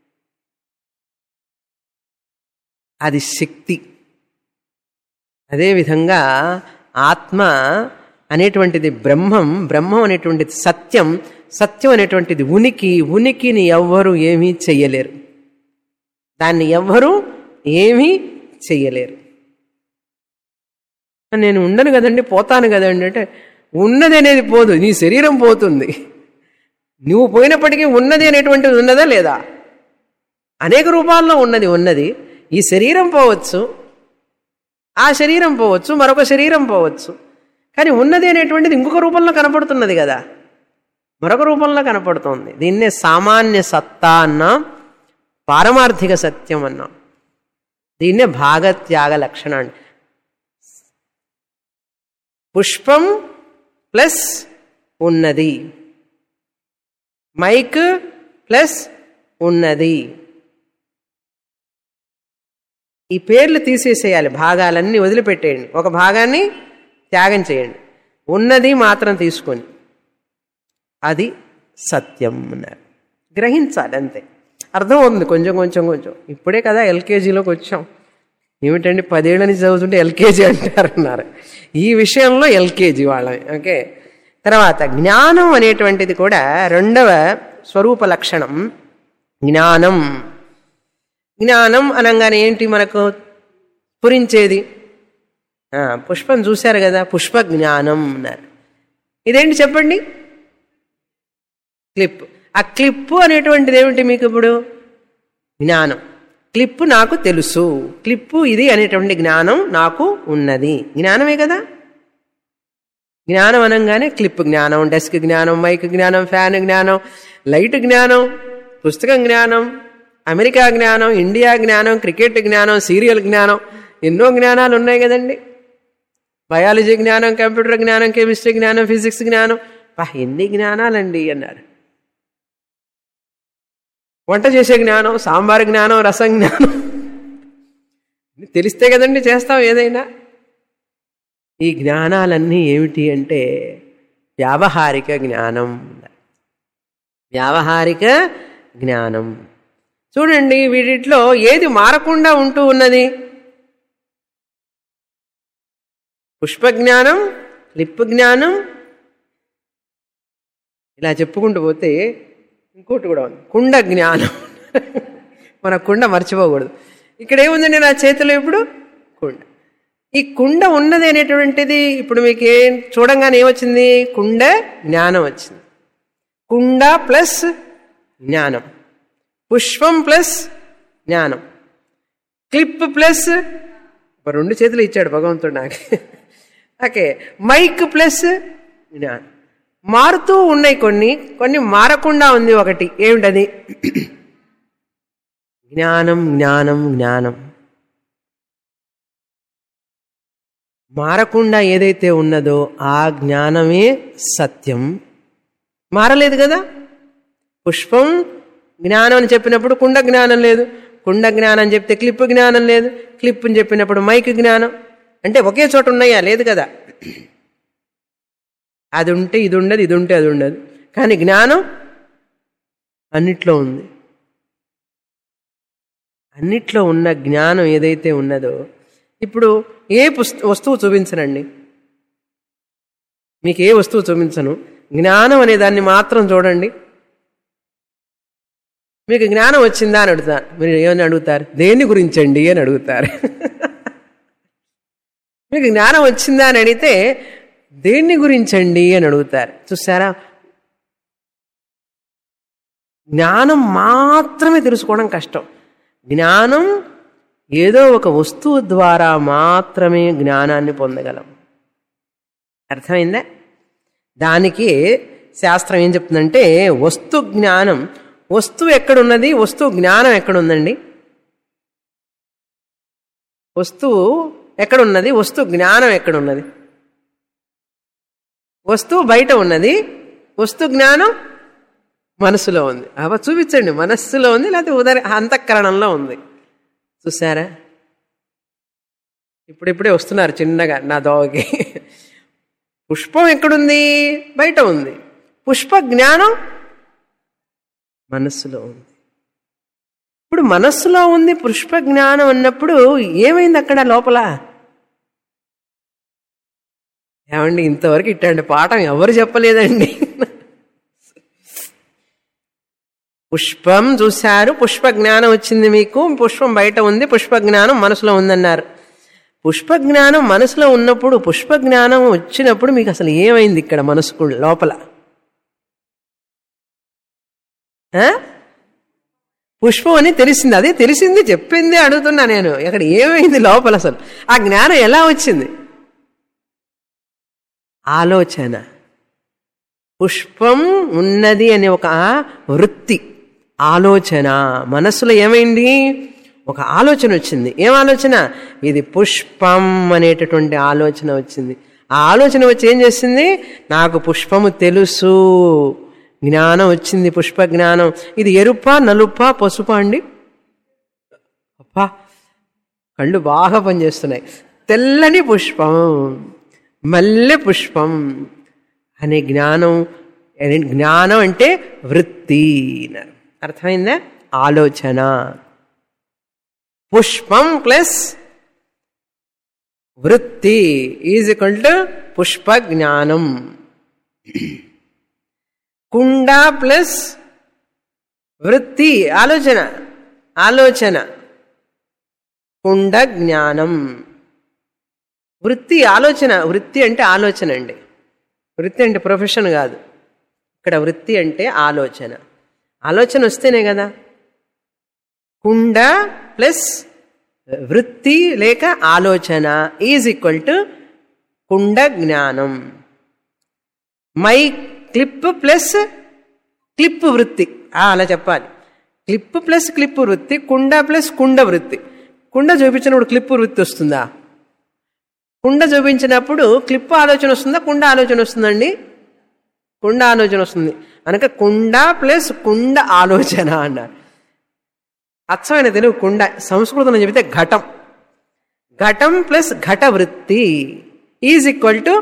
అది శక్తి అదేవిధంగా ఆత్మ అనేటువంటిది బ్రహ్మం బ్రహ్మం అనేటువంటిది సత్యం సత్యం అనేటువంటిది ఉనికి ఉనికిని ఎవ్వరూ ఏమీ చెయ్యలేరు దాన్ని ఎవ్వరూ ఏమీ చెయ్యలేరు నేను ఉండను కదండి పోతాను కదండి అంటే ఉన్నది అనేది పోదు నీ శరీరం పోతుంది నువ్వు పోయినప్పటికీ ఉన్నది అనేటువంటిది ఉన్నదా లేదా అనేక రూపాల్లో ఉన్నది ఉన్నది ఈ శరీరం పోవచ్చు ఆ శరీరం పోవచ్చు మరొక శరీరం పోవచ్చు కానీ ఉన్నది అనేటువంటిది ఇంకొక రూపంలో కనపడుతున్నది కదా మరొక రూపంలో కనపడుతోంది దీన్నే సామాన్య సత్తా అన్నాం పారమార్థిక సత్యం అన్నాం దీన్నే భాగత్యాగ లక్షణం అండి పుష్పం ప్లస్ ఉన్నది మైక్ ప్లస్ ఉన్నది ఈ పేర్లు తీసేసేయాలి భాగాలన్నీ వదిలిపెట్టేయండి ఒక భాగాన్ని త్యాగం చేయండి ఉన్నది మాత్రం తీసుకొని అది సత్యం అన్నారు గ్రహించాలి అంతే అర్థం ఉంది కొంచెం కొంచెం కొంచెం ఇప్పుడే కదా ఎల్కేజీలోకి వచ్చాం ఏమిటండి పదేళ్ల నుంచి చదువుతుంటే ఎల్కేజీ అంటారన్నారు ఈ విషయంలో ఎల్కేజీ వాళ్ళని ఓకే తర్వాత జ్ఞానం అనేటువంటిది కూడా రెండవ స్వరూప లక్షణం జ్ఞానం జ్ఞానం అనగానే ఏంటి మనకు పురించేది ఆ, పుష్పం చూశారు కదా పుష్ప జ్ఞానం అన్నారు ఇదేంటి చెప్పండి క్లిప్ ఆ క్లిప్పు అనేటువంటిది ఏమిటి మీకు ఇప్పుడు జ్ఞానం క్లిప్పు నాకు తెలుసు క్లిప్పు ఇది అనేటువంటి జ్ఞానం నాకు ఉన్నది జ్ఞానమే కదా జ్ఞానం అనగానే క్లిప్ జ్ఞానం డెస్క్ జ్ఞానం మైక్ జ్ఞానం ఫ్యాన్ జ్ఞానం లైట్ జ్ఞానం పుస్తకం జ్ఞానం అమెరికా జ్ఞానం ఇండియా జ్ఞానం క్రికెట్ జ్ఞానం సీరియల్ జ్ఞానం ఎన్నో జ్ఞానాలు ఉన్నాయి కదండి బయాలజీ జ్ఞానం కంప్యూటర్ జ్ఞానం కెమిస్ట్రీ జ్ఞానం ఫిజిక్స్ జ్ఞానం పా ఎన్ని జ్ఞానాలండి అన్నారు వంట చేసే జ్ఞానం సాంబార్ జ్ఞానం రసం జ్ఞానం తెలిస్తే కదండి చేస్తాం ఏదైనా ఈ జ్ఞానాలన్నీ ఏమిటి అంటే వ్యావహారిక జ్ఞానం వ్యావహారిక జ్ఞానం చూడండి వీటిలో ఏది మారకుండా ఉంటూ ఉన్నది పుష్ప జ్ఞానం లిప్ జ్ఞానం ఇలా చెప్పుకుంటూ పోతే ఇంకోటి కూడా ఉంది కుండ జ్ఞానం మన కుండ మర్చిపోకూడదు ఇక్కడ ఏముందండి నా చేతిలో ఇప్పుడు కుండ ఈ కుండ ఉన్నది అనేటువంటిది ఇప్పుడు మీకు ఏం చూడంగానే ఏమొచ్చింది కుండ జ్ఞానం వచ్చింది కుండ ప్లస్ జ్ఞానం పుష్పం ప్లస్ జ్ఞానం క్లిప్ ప్లస్ రెండు చేతులు ఇచ్చాడు భగవంతుడు నాకు ఓకే మైక్ ప్లస్ జ్ఞానం మారుతూ ఉన్నాయి కొన్ని కొన్ని మారకుండా ఉంది ఒకటి ఏమిటది జ్ఞానం జ్ఞానం జ్ఞానం మారకుండా ఏదైతే ఉన్నదో ఆ జ్ఞానమే సత్యం మారలేదు కదా పుష్పం జ్ఞానం అని చెప్పినప్పుడు కుండ జ్ఞానం లేదు కుండ జ్ఞానం చెప్తే క్లిప్ జ్ఞానం లేదు క్లిప్ అని చెప్పినప్పుడు మైక్ జ్ఞానం అంటే ఒకే చోట ఉన్నాయా లేదు కదా అది ఉంటే ఇది ఉండదు ఇది ఉంటే అది ఉండదు కానీ జ్ఞానం అన్నిట్లో ఉంది అన్నిట్లో ఉన్న జ్ఞానం ఏదైతే ఉన్నదో ఇప్పుడు ఏ పుస్త వస్తువు చూపించనండి మీకు ఏ వస్తువు చూపించను జ్ఞానం అనే దాన్ని మాత్రం చూడండి మీకు జ్ఞానం వచ్చిందా అని అడుగుతారు మీరు ఏమని అడుగుతారు దేని గురించండి అని అడుగుతారు మీకు జ్ఞానం వచ్చిందా అని అడిగితే దేన్ని గురించండి అని అడుగుతారు చూసారా జ్ఞానం మాత్రమే తెలుసుకోవడం కష్టం జ్ఞానం ఏదో ఒక వస్తువు ద్వారా మాత్రమే జ్ఞానాన్ని పొందగలం అర్థమైందా దానికి శాస్త్రం ఏం చెప్తుందంటే వస్తు జ్ఞానం వస్తువు ఎక్కడున్నది వస్తువు జ్ఞానం ఎక్కడుందండి వస్తువు ఎక్కడున్నది వస్తు జ్ఞానం ఎక్కడున్నది వస్తువు బయట ఉన్నది వస్తు జ్ఞానం మనసులో ఉంది అవ చూపించండి మనస్సులో ఉంది లేకపోతే ఉదర అంతఃకరణంలో ఉంది చూసారా ఇప్పుడిప్పుడే వస్తున్నారు చిన్నగా నా దోవకి పుష్పం ఎక్కడుంది బయట ఉంది పుష్ప జ్ఞానం మనస్సులో ఉంది ఇప్పుడు మనస్సులో ఉంది పుష్ప జ్ఞానం అన్నప్పుడు ఏమైంది అక్కడ లోపల ఏమండి ఇంతవరకు ఇట్లాంటి పాఠం ఎవరు చెప్పలేదండి పుష్పం చూశారు పుష్ప జ్ఞానం వచ్చింది మీకు పుష్పం బయట ఉంది పుష్ప జ్ఞానం మనసులో ఉందన్నారు పుష్ప జ్ఞానం మనసులో ఉన్నప్పుడు పుష్ప జ్ఞానం వచ్చినప్పుడు మీకు అసలు ఏమైంది ఇక్కడ మనసుకు లోపల ఆ? పుష్పం అని తెలిసింది అదే తెలిసింది చెప్పింది అడుగుతున్నా నేను ఇక్కడ ఏమైంది లోపల అసలు ఆ జ్ఞానం ఎలా వచ్చింది ఆలోచన పుష్పం ఉన్నది అనే ఒక వృత్తి ఆలోచన మనస్సులో ఏమైంది ఒక ఆలోచన వచ్చింది ఏం ఆలోచన ఇది పుష్పం అనేటటువంటి ఆలోచన వచ్చింది ఆ ఆలోచన వచ్చి ఏం చేసింది నాకు పుష్పము తెలుసు జ్ఞానం వచ్చింది పుష్ప జ్ఞానం ఇది ఎరుప నలుప పసుప అండి అప్పా కళ్ళు బాగా పనిచేస్తున్నాయి తెల్లని పుష్పం మల్లె పుష్పం అనే జ్ఞానం అనే- జ్ఞానం అంటే వృత్తి అన్నారు అర్థమైందా ఆలోచన పుష్పం ప్లస్ వృత్తి ఈజ్ ఈక్వల్ టు పుష్ప జ్ఞానం కుండ ప్లస్ వృత్తి ఆలోచన ఆలోచన కుండ జ్ఞానం వృత్తి ఆలోచన వృత్తి అంటే ఆలోచన అండి వృత్తి అంటే ప్రొఫెషన్ కాదు ఇక్కడ వృత్తి అంటే ఆలోచన ఆలోచన వస్తేనే కదా కుండ ప్లస్ వృత్తి లేక ఆలోచన ఈజ్ ఈక్వల్ టు కుండ జ్ఞానం మై క్లిప్ ప్లస్ క్లిప్ వృత్తి ఆ, అలా చెప్పాలి క్లిప్ ప్లస్ క్లిప్ వృత్తి కుండ ప్లస్ కుండ వృత్తి కుండ చూపించినప్పుడు క్లిప్ వృత్తి వస్తుందా కుండ చూపించినప్పుడు క్లిప్ ఆలోచన వస్తుందా కుండ ఆలోచన వస్తుందండి కుండ ఆలోచన వస్తుంది అనక కుండ ప్లస్ కుండ ఆలోచన అన్నారు అచ్చమైన తెలుగు కుండ సంస్కృతం చెబితే ఘటం ఘటం ప్లస్ ఘట వృత్తి ఈజ్ ఈక్వల్ టు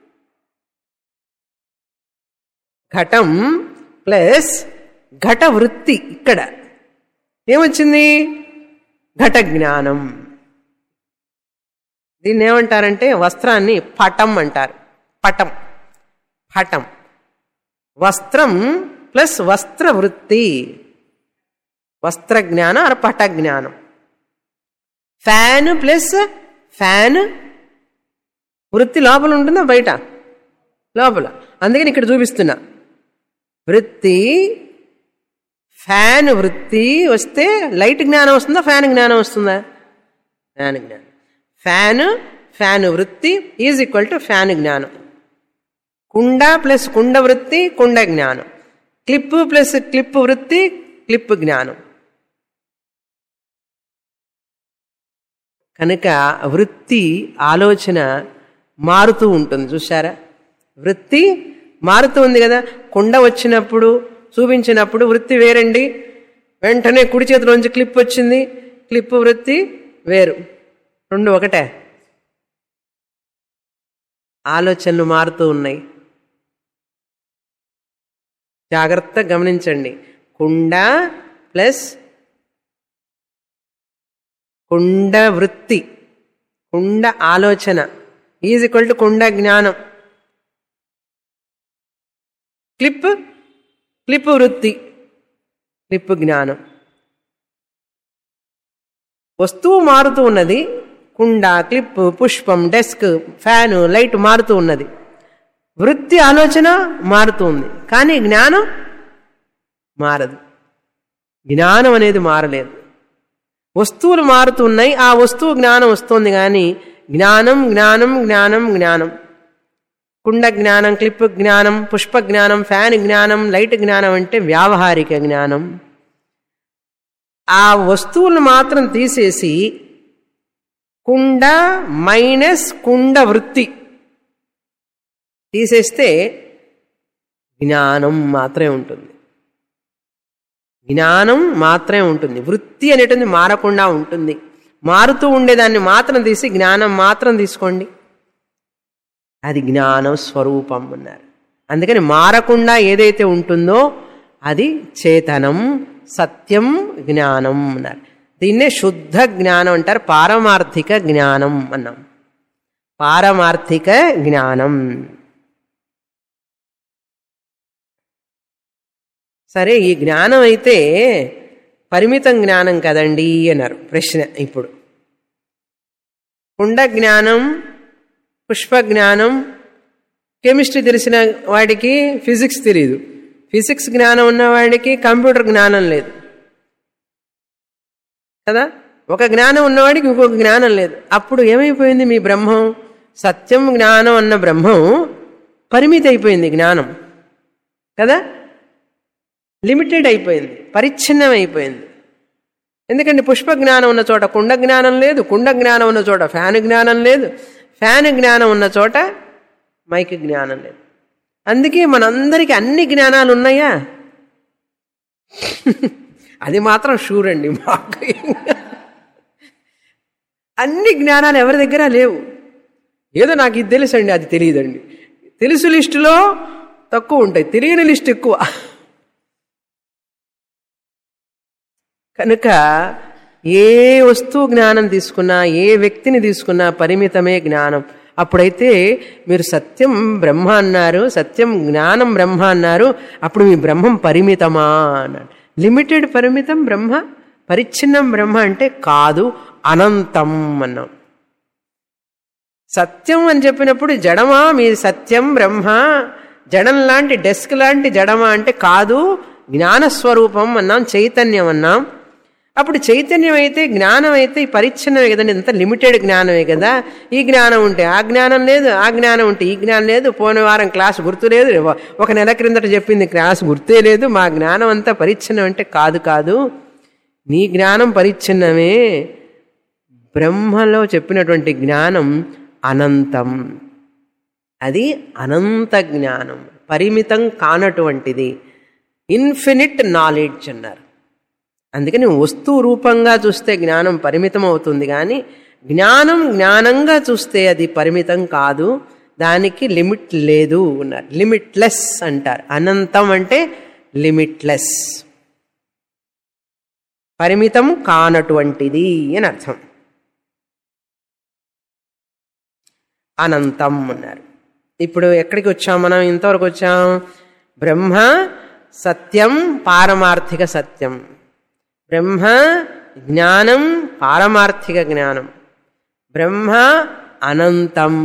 ఘటం ప్లస్ ఘట వృత్తి ఇక్కడ ఏమొచ్చింది ఘట జ్ఞానం దీన్ని ఏమంటారంటే వస్త్రాన్ని పటం అంటారు పటం పటం వస్త్రం ప్లస్ వస్త్ర వృత్తి వస్త్ర జ్ఞానం అర పట జ్ఞానం ఫ్యాన్ ప్లస్ ఫ్యాన్ వృత్తి లోపల ఉంటుందా బయట లోపల అందుకని ఇక్కడ చూపిస్తున్నా వృత్తి ఫ్యాన్ వృత్తి వస్తే లైట్ జ్ఞానం వస్తుందా ఫ్యాన్ జ్ఞానం వస్తుందా ఫ్యాన్ జ్ఞానం ఫ్యాన్ ఫ్యాన్ వృత్తి ఈజ్ ఈక్వల్ టు ఫ్యాన్ జ్ఞానం కుండ ప్లస్ కుండ వృత్తి కుండ జ్ఞానం క్లిప్ ప్లస్ క్లిప్ వృత్తి క్లిప్ జ్ఞానం కనుక వృత్తి ఆలోచన మారుతూ ఉంటుంది చూసారా వృత్తి మారుతూ ఉంది కదా కుండ వచ్చినప్పుడు చూపించినప్పుడు వృత్తి వేరండి వెంటనే కుడి చేతిలోంచి క్లిప్ వచ్చింది క్లిప్ వృత్తి వేరు రెండు ఒకటే ఆలోచనలు మారుతూ ఉన్నాయి జాగ్రత్తగా గమనించండి కుండ ప్లస్ కుండ వృత్తి కుండ ఆలోచన ఈజ్ ఈక్వల్ టు కుండ జ్ఞానం క్లిప్ క్లిప్ వృత్తి క్లిప్ జ్ఞానం వస్తువు మారుతూ ఉన్నది కుండ క్లిప్ పుష్పం డెస్క్ ఫ్యాను లైట్ మారుతూ ఉన్నది వృత్తి ఆలోచన మారుతూ ఉంది కానీ జ్ఞానం మారదు జ్ఞానం అనేది మారలేదు వస్తువులు మారుతున్నాయి ఆ వస్తువు జ్ఞానం వస్తుంది కానీ జ్ఞానం జ్ఞానం జ్ఞానం జ్ఞానం కుండ జ్ఞానం క్లిప్ జ్ఞానం పుష్ప జ్ఞానం ఫ్యాన్ జ్ఞానం లైట్ జ్ఞానం అంటే వ్యావహారిక జ్ఞానం ఆ వస్తువులను మాత్రం తీసేసి కుండ మైనస్ కుండ వృత్తి తీసేస్తే జ్ఞానం మాత్రమే ఉంటుంది జ్ఞానం మాత్రమే ఉంటుంది వృత్తి అనేటువంటి మారకుండా ఉంటుంది మారుతూ ఉండేదాన్ని మాత్రం తీసి జ్ఞానం మాత్రం తీసుకోండి అది జ్ఞానం స్వరూపం అన్నారు అందుకని మారకుండా ఏదైతే ఉంటుందో అది చేతనం సత్యం జ్ఞానం అన్నారు దీన్నే శుద్ధ జ్ఞానం అంటారు పారమార్థిక జ్ఞానం అన్నాం పారమార్థిక జ్ఞానం సరే ఈ జ్ఞానం అయితే పరిమితం జ్ఞానం కదండి అన్నారు ప్రశ్న ఇప్పుడు కుండ జ్ఞానం పుష్ప జ్ఞానం కెమిస్ట్రీ తెలిసిన వాడికి ఫిజిక్స్ తెలియదు ఫిజిక్స్ జ్ఞానం ఉన్నవాడికి కంప్యూటర్ జ్ఞానం లేదు కదా ఒక జ్ఞానం ఉన్నవాడికి ఇంకొక జ్ఞానం లేదు అప్పుడు ఏమైపోయింది మీ బ్రహ్మం సత్యం జ్ఞానం అన్న బ్రహ్మం పరిమితి అయిపోయింది జ్ఞానం కదా లిమిటెడ్ అయిపోయింది పరిచ్ఛిన్నం అయిపోయింది ఎందుకంటే పుష్ప జ్ఞానం ఉన్న చోట కుండ జ్ఞానం లేదు కుండ జ్ఞానం ఉన్న చోట ఫ్యాన్ జ్ఞానం లేదు ఫ్యాన్ జ్ఞానం ఉన్న చోట మైక్ జ్ఞానం లేదు అందుకే మనందరికీ అన్ని జ్ఞానాలు ఉన్నాయా అది మాత్రం షూర్ అండి మాకు అన్ని జ్ఞానాలు ఎవరి దగ్గర లేవు ఏదో నాకు ఇది తెలుసండి అది తెలియదండి తెలుసు లిస్టులో తక్కువ ఉంటాయి తెలియని లిస్ట్ ఎక్కువ కనుక ఏ వస్తువు జ్ఞానం తీసుకున్నా ఏ వ్యక్తిని తీసుకున్నా పరిమితమే జ్ఞానం అప్పుడైతే మీరు సత్యం బ్రహ్మ అన్నారు సత్యం జ్ఞానం బ్రహ్మ అన్నారు అప్పుడు మీ బ్రహ్మం పరిమితమా అన్నాడు లిమిటెడ్ పరిమితం బ్రహ్మ పరిచ్ఛిన్నం బ్రహ్మ అంటే కాదు అనంతం అన్నాం సత్యం అని చెప్పినప్పుడు జడమా మీ సత్యం బ్రహ్మ జడం లాంటి డెస్క్ లాంటి జడమా అంటే కాదు జ్ఞానస్వరూపం అన్నాం చైతన్యం అన్నాం అప్పుడు చైతన్యం అయితే జ్ఞానం అయితే ఈ పరిచ్ఛిన్నమే కదండి ఇంత లిమిటెడ్ జ్ఞానమే కదా ఈ జ్ఞానం ఉంటే ఆ జ్ఞానం లేదు ఆ జ్ఞానం ఉంటే ఈ జ్ఞానం లేదు పోయిన వారం క్లాస్ గుర్తు లేదు ఒక నెల క్రిందట చెప్పింది క్లాస్ గుర్తే లేదు మా జ్ఞానం అంతా పరిచ్ఛిన్నం అంటే కాదు కాదు నీ జ్ఞానం పరిచ్ఛిన్నమే బ్రహ్మలో చెప్పినటువంటి జ్ఞానం అనంతం అది అనంత జ్ఞానం పరిమితం కానటువంటిది ఇన్ఫినిట్ నాలెడ్జ్ అన్నారు అందుకని వస్తువు రూపంగా చూస్తే జ్ఞానం పరిమితం అవుతుంది కానీ జ్ఞానం జ్ఞానంగా చూస్తే అది పరిమితం కాదు దానికి లిమిట్ లేదు అన్నారు లిమిట్లెస్ అంటారు అనంతం అంటే లిమిట్లెస్ పరిమితం కానటువంటిది అని అర్థం అనంతం అన్నారు ఇప్పుడు ఎక్కడికి వచ్చాం మనం ఇంతవరకు వచ్చాం బ్రహ్మ సత్యం పారమార్థిక సత్యం బ్రహ్మ జ్ఞానం పారమార్థిక జ్ఞానం బ్రహ్మ అనంతం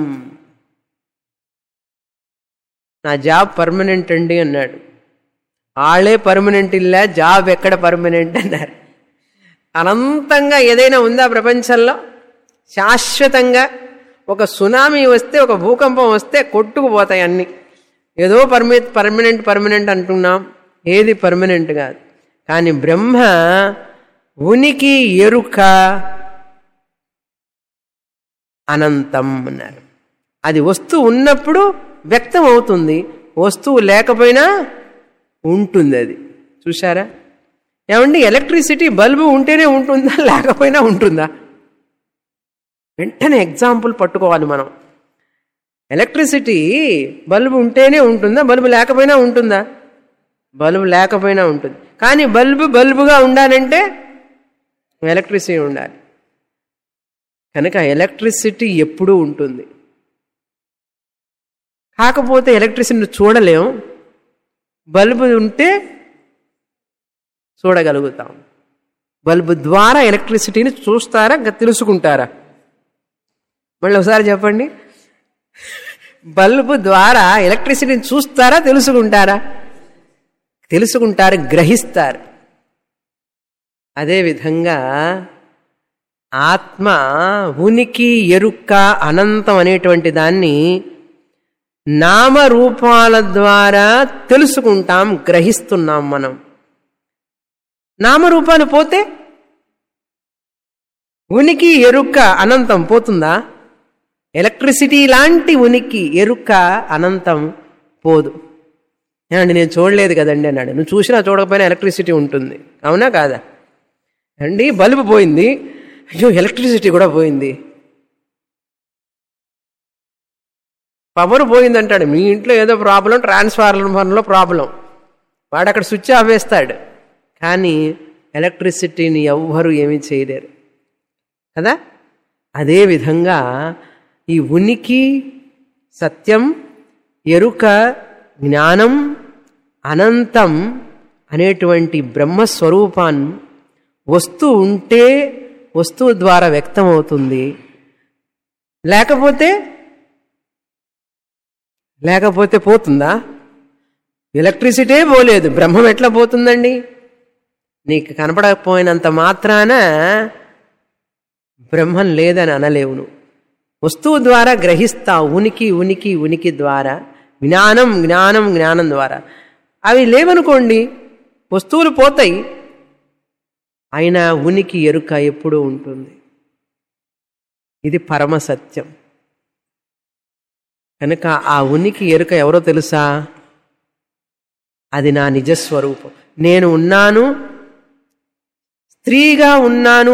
నా జాబ్ పర్మనెంట్ అండి అన్నాడు ఆళ్ళే పర్మనెంట్ ఇల్లా జాబ్ ఎక్కడ పర్మనెంట్ అన్నారు అనంతంగా ఏదైనా ఉందా ప్రపంచంలో శాశ్వతంగా ఒక సునామీ వస్తే ఒక భూకంపం వస్తే కొట్టుకుపోతాయి అన్నీ ఏదో పర్మి పర్మనెంట్ పర్మనెంట్ అంటున్నాం ఏది పర్మనెంట్ కాదు కానీ బ్రహ్మ ఉనికి ఎరుక అనంతం అన్నారు అది వస్తువు ఉన్నప్పుడు వ్యక్తం అవుతుంది వస్తువు లేకపోయినా ఉంటుంది అది చూసారా ఏమండి ఎలక్ట్రిసిటీ బల్బు ఉంటేనే ఉంటుందా లేకపోయినా ఉంటుందా వెంటనే ఎగ్జాంపుల్ పట్టుకోవాలి మనం ఎలక్ట్రిసిటీ బల్బు ఉంటేనే ఉంటుందా బల్బు లేకపోయినా ఉంటుందా బల్బు లేకపోయినా ఉంటుంది కానీ బల్బు బల్బుగా ఉండాలంటే ఎలక్ట్రిసిటీ ఉండాలి కనుక ఎలక్ట్రిసిటీ ఎప్పుడూ ఉంటుంది కాకపోతే ఎలక్ట్రిసిటీని చూడలేం బల్బు ఉంటే చూడగలుగుతాం బల్బు ద్వారా ఎలక్ట్రిసిటీని చూస్తారా ఇంకా తెలుసుకుంటారా మళ్ళీ ఒకసారి చెప్పండి బల్బు ద్వారా ఎలక్ట్రిసిటీని చూస్తారా తెలుసుకుంటారా తెలుసుకుంటారు గ్రహిస్తారు అదేవిధంగా ఆత్మ ఉనికి ఎరుక్క అనంతం అనేటువంటి దాన్ని నామరూపాల ద్వారా తెలుసుకుంటాం గ్రహిస్తున్నాం మనం నామరూపాలు పోతే ఉనికి ఎరుక్క అనంతం పోతుందా ఎలక్ట్రిసిటీ లాంటి ఉనికి ఎరుక్క అనంతం పోదు ఏమండి నేను చూడలేదు కదండి అన్నాడు నువ్వు చూసినా చూడకపోయినా ఎలక్ట్రిసిటీ ఉంటుంది అవునా కాదా అండి బల్బు పోయింది అయ్యో ఎలక్ట్రిసిటీ కూడా పోయింది పవర్ పోయిందంటాడు మీ ఇంట్లో ఏదో ప్రాబ్లం ట్రాన్స్ఫార్మర్లో ప్రాబ్లం వాడు అక్కడ స్విచ్ ఆఫ్ వేస్తాడు కానీ ఎలక్ట్రిసిటీని ఎవ్వరూ ఏమీ చేయలేరు కదా అదేవిధంగా ఈ ఉనికి సత్యం ఎరుక జ్ఞానం అనంతం అనేటువంటి బ్రహ్మస్వరూపాన్ని వస్తువు ఉంటే వస్తువు ద్వారా వ్యక్తమవుతుంది లేకపోతే లేకపోతే పోతుందా ఎలక్ట్రిసిటీ పోలేదు బ్రహ్మం ఎట్లా పోతుందండి నీకు కనపడకపోయినంత మాత్రాన బ్రహ్మం లేదని అనలేవు నువ్వు వస్తువు ద్వారా గ్రహిస్తావు ఉనికి ఉనికి ఉనికి ద్వారా జ్ఞానం జ్ఞానం జ్ఞానం ద్వారా అవి లేవనుకోండి వస్తువులు పోతాయి అయినా ఉనికి ఎరుక ఎప్పుడూ ఉంటుంది ఇది పరమ సత్యం కనుక ఆ ఉనికి ఎరుక ఎవరో తెలుసా అది నా నిజస్వరూపం నేను ఉన్నాను స్త్రీగా ఉన్నాను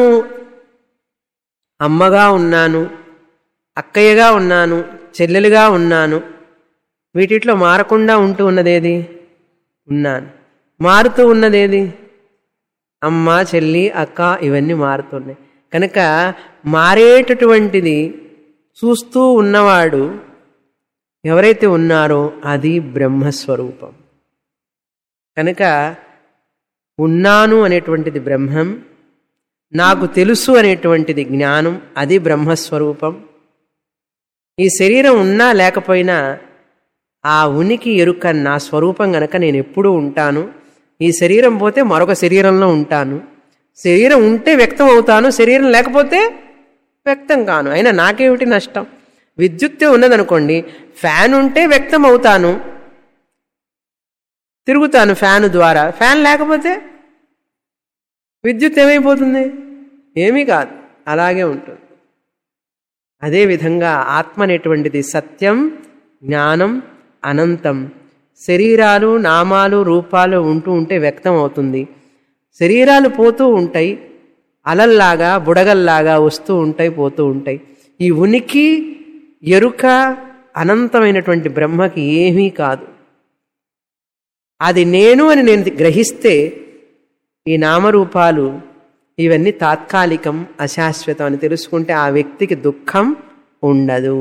అమ్మగా ఉన్నాను అక్కయ్యగా ఉన్నాను చెల్లెలుగా ఉన్నాను వీటిట్లో మారకుండా ఉంటూ ఉన్నదేది ఉన్నాను మారుతూ ఉన్నదేది అమ్మ చెల్లి అక్క ఇవన్నీ మారుతున్నాయి కనుక మారేటటువంటిది చూస్తూ ఉన్నవాడు ఎవరైతే ఉన్నారో అది బ్రహ్మస్వరూపం కనుక ఉన్నాను అనేటువంటిది బ్రహ్మం నాకు తెలుసు అనేటువంటిది జ్ఞానం అది బ్రహ్మస్వరూపం ఈ శరీరం ఉన్నా లేకపోయినా ఆ ఉనికి ఎరుక నా స్వరూపం గనక నేను ఎప్పుడూ ఉంటాను ఈ శరీరం పోతే మరొక శరీరంలో ఉంటాను శరీరం ఉంటే వ్యక్తం అవుతాను శరీరం లేకపోతే వ్యక్తం కాను అయినా నాకేమిటి నష్టం విద్యుత్తే ఉన్నదనుకోండి ఫ్యాన్ ఉంటే వ్యక్తం అవుతాను తిరుగుతాను ఫ్యాన్ ద్వారా ఫ్యాన్ లేకపోతే విద్యుత్ ఏమైపోతుంది ఏమీ కాదు అలాగే ఉంటుంది అదేవిధంగా ఆత్మ అనేటువంటిది సత్యం జ్ఞానం అనంతం శరీరాలు నామాలు రూపాలు ఉంటూ ఉంటే వ్యక్తం అవుతుంది శరీరాలు పోతూ ఉంటాయి అలల్లాగా బుడగల్లాగా వస్తూ ఉంటాయి పోతూ ఉంటాయి ఈ ఉనికి ఎరుక అనంతమైనటువంటి బ్రహ్మకి ఏమీ కాదు అది నేను అని నేను గ్రహిస్తే ఈ నామరూపాలు ఇవన్నీ తాత్కాలికం అశాశ్వతం అని తెలుసుకుంటే ఆ వ్యక్తికి దుఃఖం ఉండదు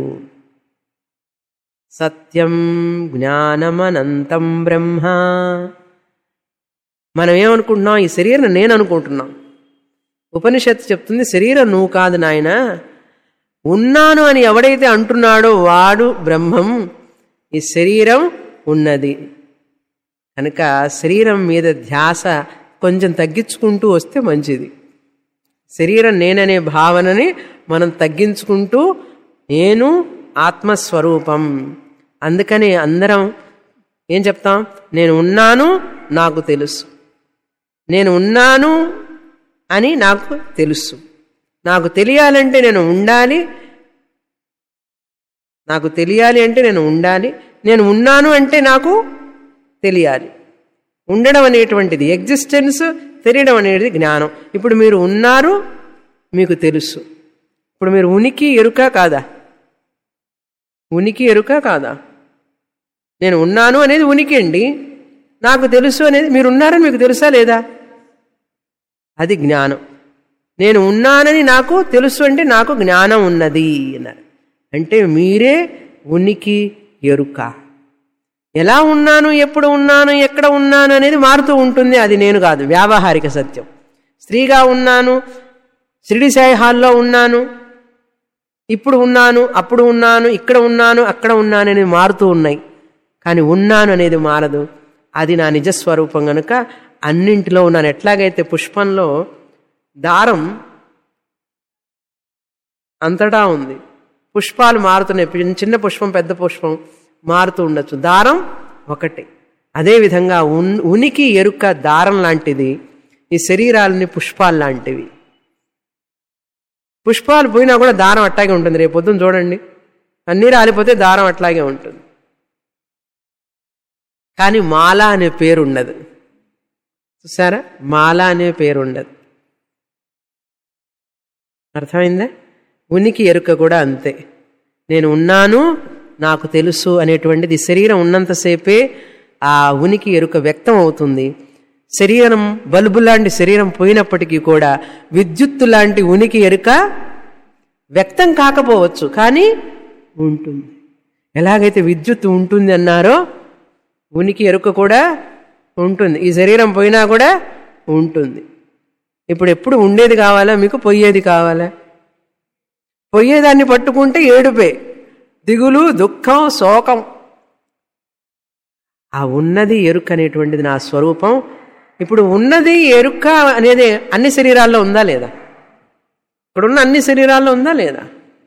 సత్యం జ్ఞానమనంతం బ్రహ్మ మనం ఏమనుకుంటున్నాం ఈ శరీరం నేను అనుకుంటున్నాం ఉపనిషత్తు చెప్తుంది శరీరం నువ్వు కాదు నాయన ఉన్నాను అని ఎవడైతే అంటున్నాడో వాడు బ్రహ్మం ఈ శరీరం ఉన్నది కనుక శరీరం మీద ధ్యాస కొంచెం తగ్గించుకుంటూ వస్తే మంచిది శరీరం నేననే భావనని మనం తగ్గించుకుంటూ నేను ఆత్మస్వరూపం అందుకని అందరం ఏం చెప్తాం నేను ఉన్నాను నాకు తెలుసు నేను ఉన్నాను అని నాకు తెలుసు నాకు తెలియాలంటే నేను ఉండాలి నాకు తెలియాలి అంటే నేను ఉండాలి నేను ఉన్నాను అంటే నాకు తెలియాలి ఉండడం అనేటువంటిది ఎగ్జిస్టెన్స్ తెలియడం అనేది జ్ఞానం ఇప్పుడు మీరు ఉన్నారు మీకు తెలుసు ఇప్పుడు మీరు ఉనికి ఎరుక కాదా ఉనికి ఎరుక కాదా నేను ఉన్నాను అనేది ఉనికి అండి నాకు తెలుసు అనేది మీరు ఉన్నారని మీకు తెలుసా లేదా అది జ్ఞానం నేను ఉన్నానని నాకు తెలుసు అంటే నాకు జ్ఞానం ఉన్నది అన్నారు అంటే మీరే ఉనికి ఎరుక ఎలా ఉన్నాను ఎప్పుడు ఉన్నాను ఎక్కడ ఉన్నాను అనేది మారుతూ ఉంటుంది అది నేను కాదు వ్యావహారిక సత్యం స్త్రీగా ఉన్నాను షిరిడి సాయి హాల్లో ఉన్నాను ఇప్పుడు ఉన్నాను అప్పుడు ఉన్నాను ఇక్కడ ఉన్నాను అక్కడ ఉన్నాను అనేది మారుతూ ఉన్నాయి కానీ ఉన్నాను అనేది మారదు అది నా నిజస్వరూపం కనుక అన్నింటిలో ఉన్నాను ఎట్లాగైతే పుష్పంలో దారం అంతటా ఉంది పుష్పాలు మారుతున్నాయి చిన్న పుష్పం పెద్ద పుష్పం మారుతూ ఉండొచ్చు దారం ఒకటి అదేవిధంగా ఉన్ ఉనికి ఎరుక దారం లాంటిది ఈ శరీరాలని పుష్పాలు లాంటివి పుష్పాలు పోయినా కూడా దారం అట్లాగే ఉంటుంది రేపు పొద్దున్న చూడండి అన్నీ రాలిపోతే దారం అట్లాగే ఉంటుంది కానీ మాల అనే పేరు ఉండదు చూసారా మాల అనే పేరు ఉండదు అర్థమైందా ఉనికి ఎరుక కూడా అంతే నేను ఉన్నాను నాకు తెలుసు అనేటువంటిది శరీరం ఉన్నంతసేపే ఆ ఉనికి ఎరుక వ్యక్తం అవుతుంది శరీరం బల్బు లాంటి శరీరం పోయినప్పటికీ కూడా విద్యుత్తు లాంటి ఉనికి ఎరుక వ్యక్తం కాకపోవచ్చు కానీ ఉంటుంది ఎలాగైతే విద్యుత్ ఉంటుంది అన్నారో ఉనికి ఎరుక కూడా ఉంటుంది ఈ శరీరం పోయినా కూడా ఉంటుంది ఇప్పుడు ఎప్పుడు ఉండేది కావాలా మీకు పోయేది కావాలా పోయేదాన్ని పట్టుకుంటే ఏడుపే దిగులు దుఃఖం శోకం ఆ ఉన్నది ఎరుక అనేటువంటిది నా స్వరూపం ఇప్పుడు ఉన్నది ఎరుక అనేది అన్ని శరీరాల్లో ఉందా లేదా ఇక్కడున్న అన్ని శరీరాల్లో ఉందా లేదా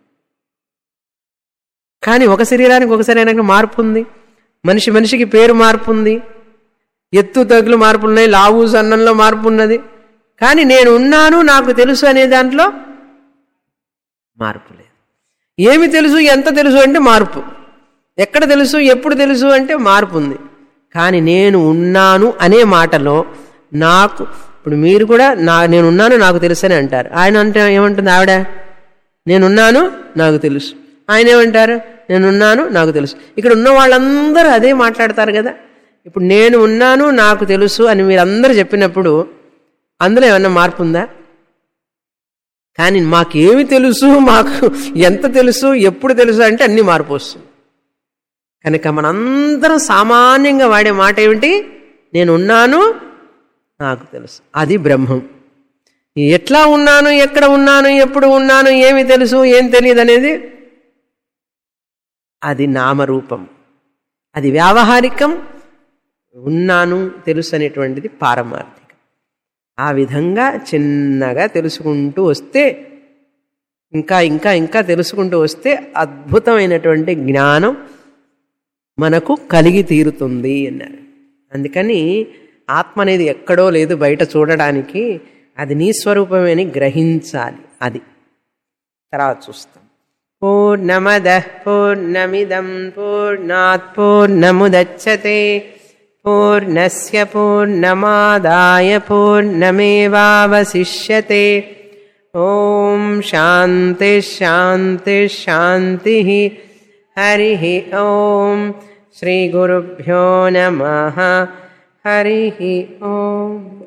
కానీ ఒక శరీరానికి ఒక శరీరానికి మార్పు ఉంది మనిషి మనిషికి పేరు మార్పు ఉంది ఎత్తు తగులు మార్పులు ఉన్నాయి లావు సన్నంలో మార్పు ఉన్నది కానీ నేను ఉన్నాను నాకు తెలుసు అనే దాంట్లో మార్పు లేదు ఏమి తెలుసు ఎంత తెలుసు అంటే మార్పు ఎక్కడ తెలుసు ఎప్పుడు తెలుసు అంటే మార్పు ఉంది కానీ నేను ఉన్నాను అనే మాటలో నాకు ఇప్పుడు మీరు కూడా నా నేను ఉన్నాను నాకు తెలుసు అని అంటారు ఆయన అంటే ఏమంటుంది ఆవిడ నేనున్నాను నాకు తెలుసు ఆయన ఏమంటారు నేనున్నాను నాకు తెలుసు ఇక్కడ ఉన్న వాళ్ళందరూ అదే మాట్లాడతారు కదా ఇప్పుడు నేను ఉన్నాను నాకు తెలుసు అని మీరందరూ చెప్పినప్పుడు అందులో ఏమన్నా మార్పు ఉందా కానీ మాకేమి తెలుసు మాకు ఎంత తెలుసు ఎప్పుడు తెలుసు అంటే అన్ని మార్పు వస్తుంది కనుక మనందరం సామాన్యంగా వాడే మాట ఏమిటి నేను ఉన్నాను నాకు తెలుసు అది బ్రహ్మం ఎట్లా ఉన్నాను ఎక్కడ ఉన్నాను ఎప్పుడు ఉన్నాను ఏమి తెలుసు ఏం తెలియదు అనేది అది నామరూపం అది వ్యావహారికం ఉన్నాను తెలుసు అనేటువంటిది పారమార్థికం ఆ విధంగా చిన్నగా తెలుసుకుంటూ వస్తే ఇంకా ఇంకా ఇంకా తెలుసుకుంటూ వస్తే అద్భుతమైనటువంటి జ్ఞానం మనకు కలిగి తీరుతుంది అన్నారు అందుకని ఆత్మ అనేది ఎక్కడో లేదు బయట చూడడానికి అది నీ స్వరూపమే అని గ్రహించాలి అది తర్వాత చూస్తాం పూర్ణమద పూర్ణమిదం పూర్ణాత్ పూర్ణముదచ్చతే పూర్ణస్య పూర్ణమాదాయ పూర్ణమేవావశిష్యతే ఓం శాంతి శాంతి శాంతి హరి ఓం శ్రీ గురుభ్యో నమ హరి ఓం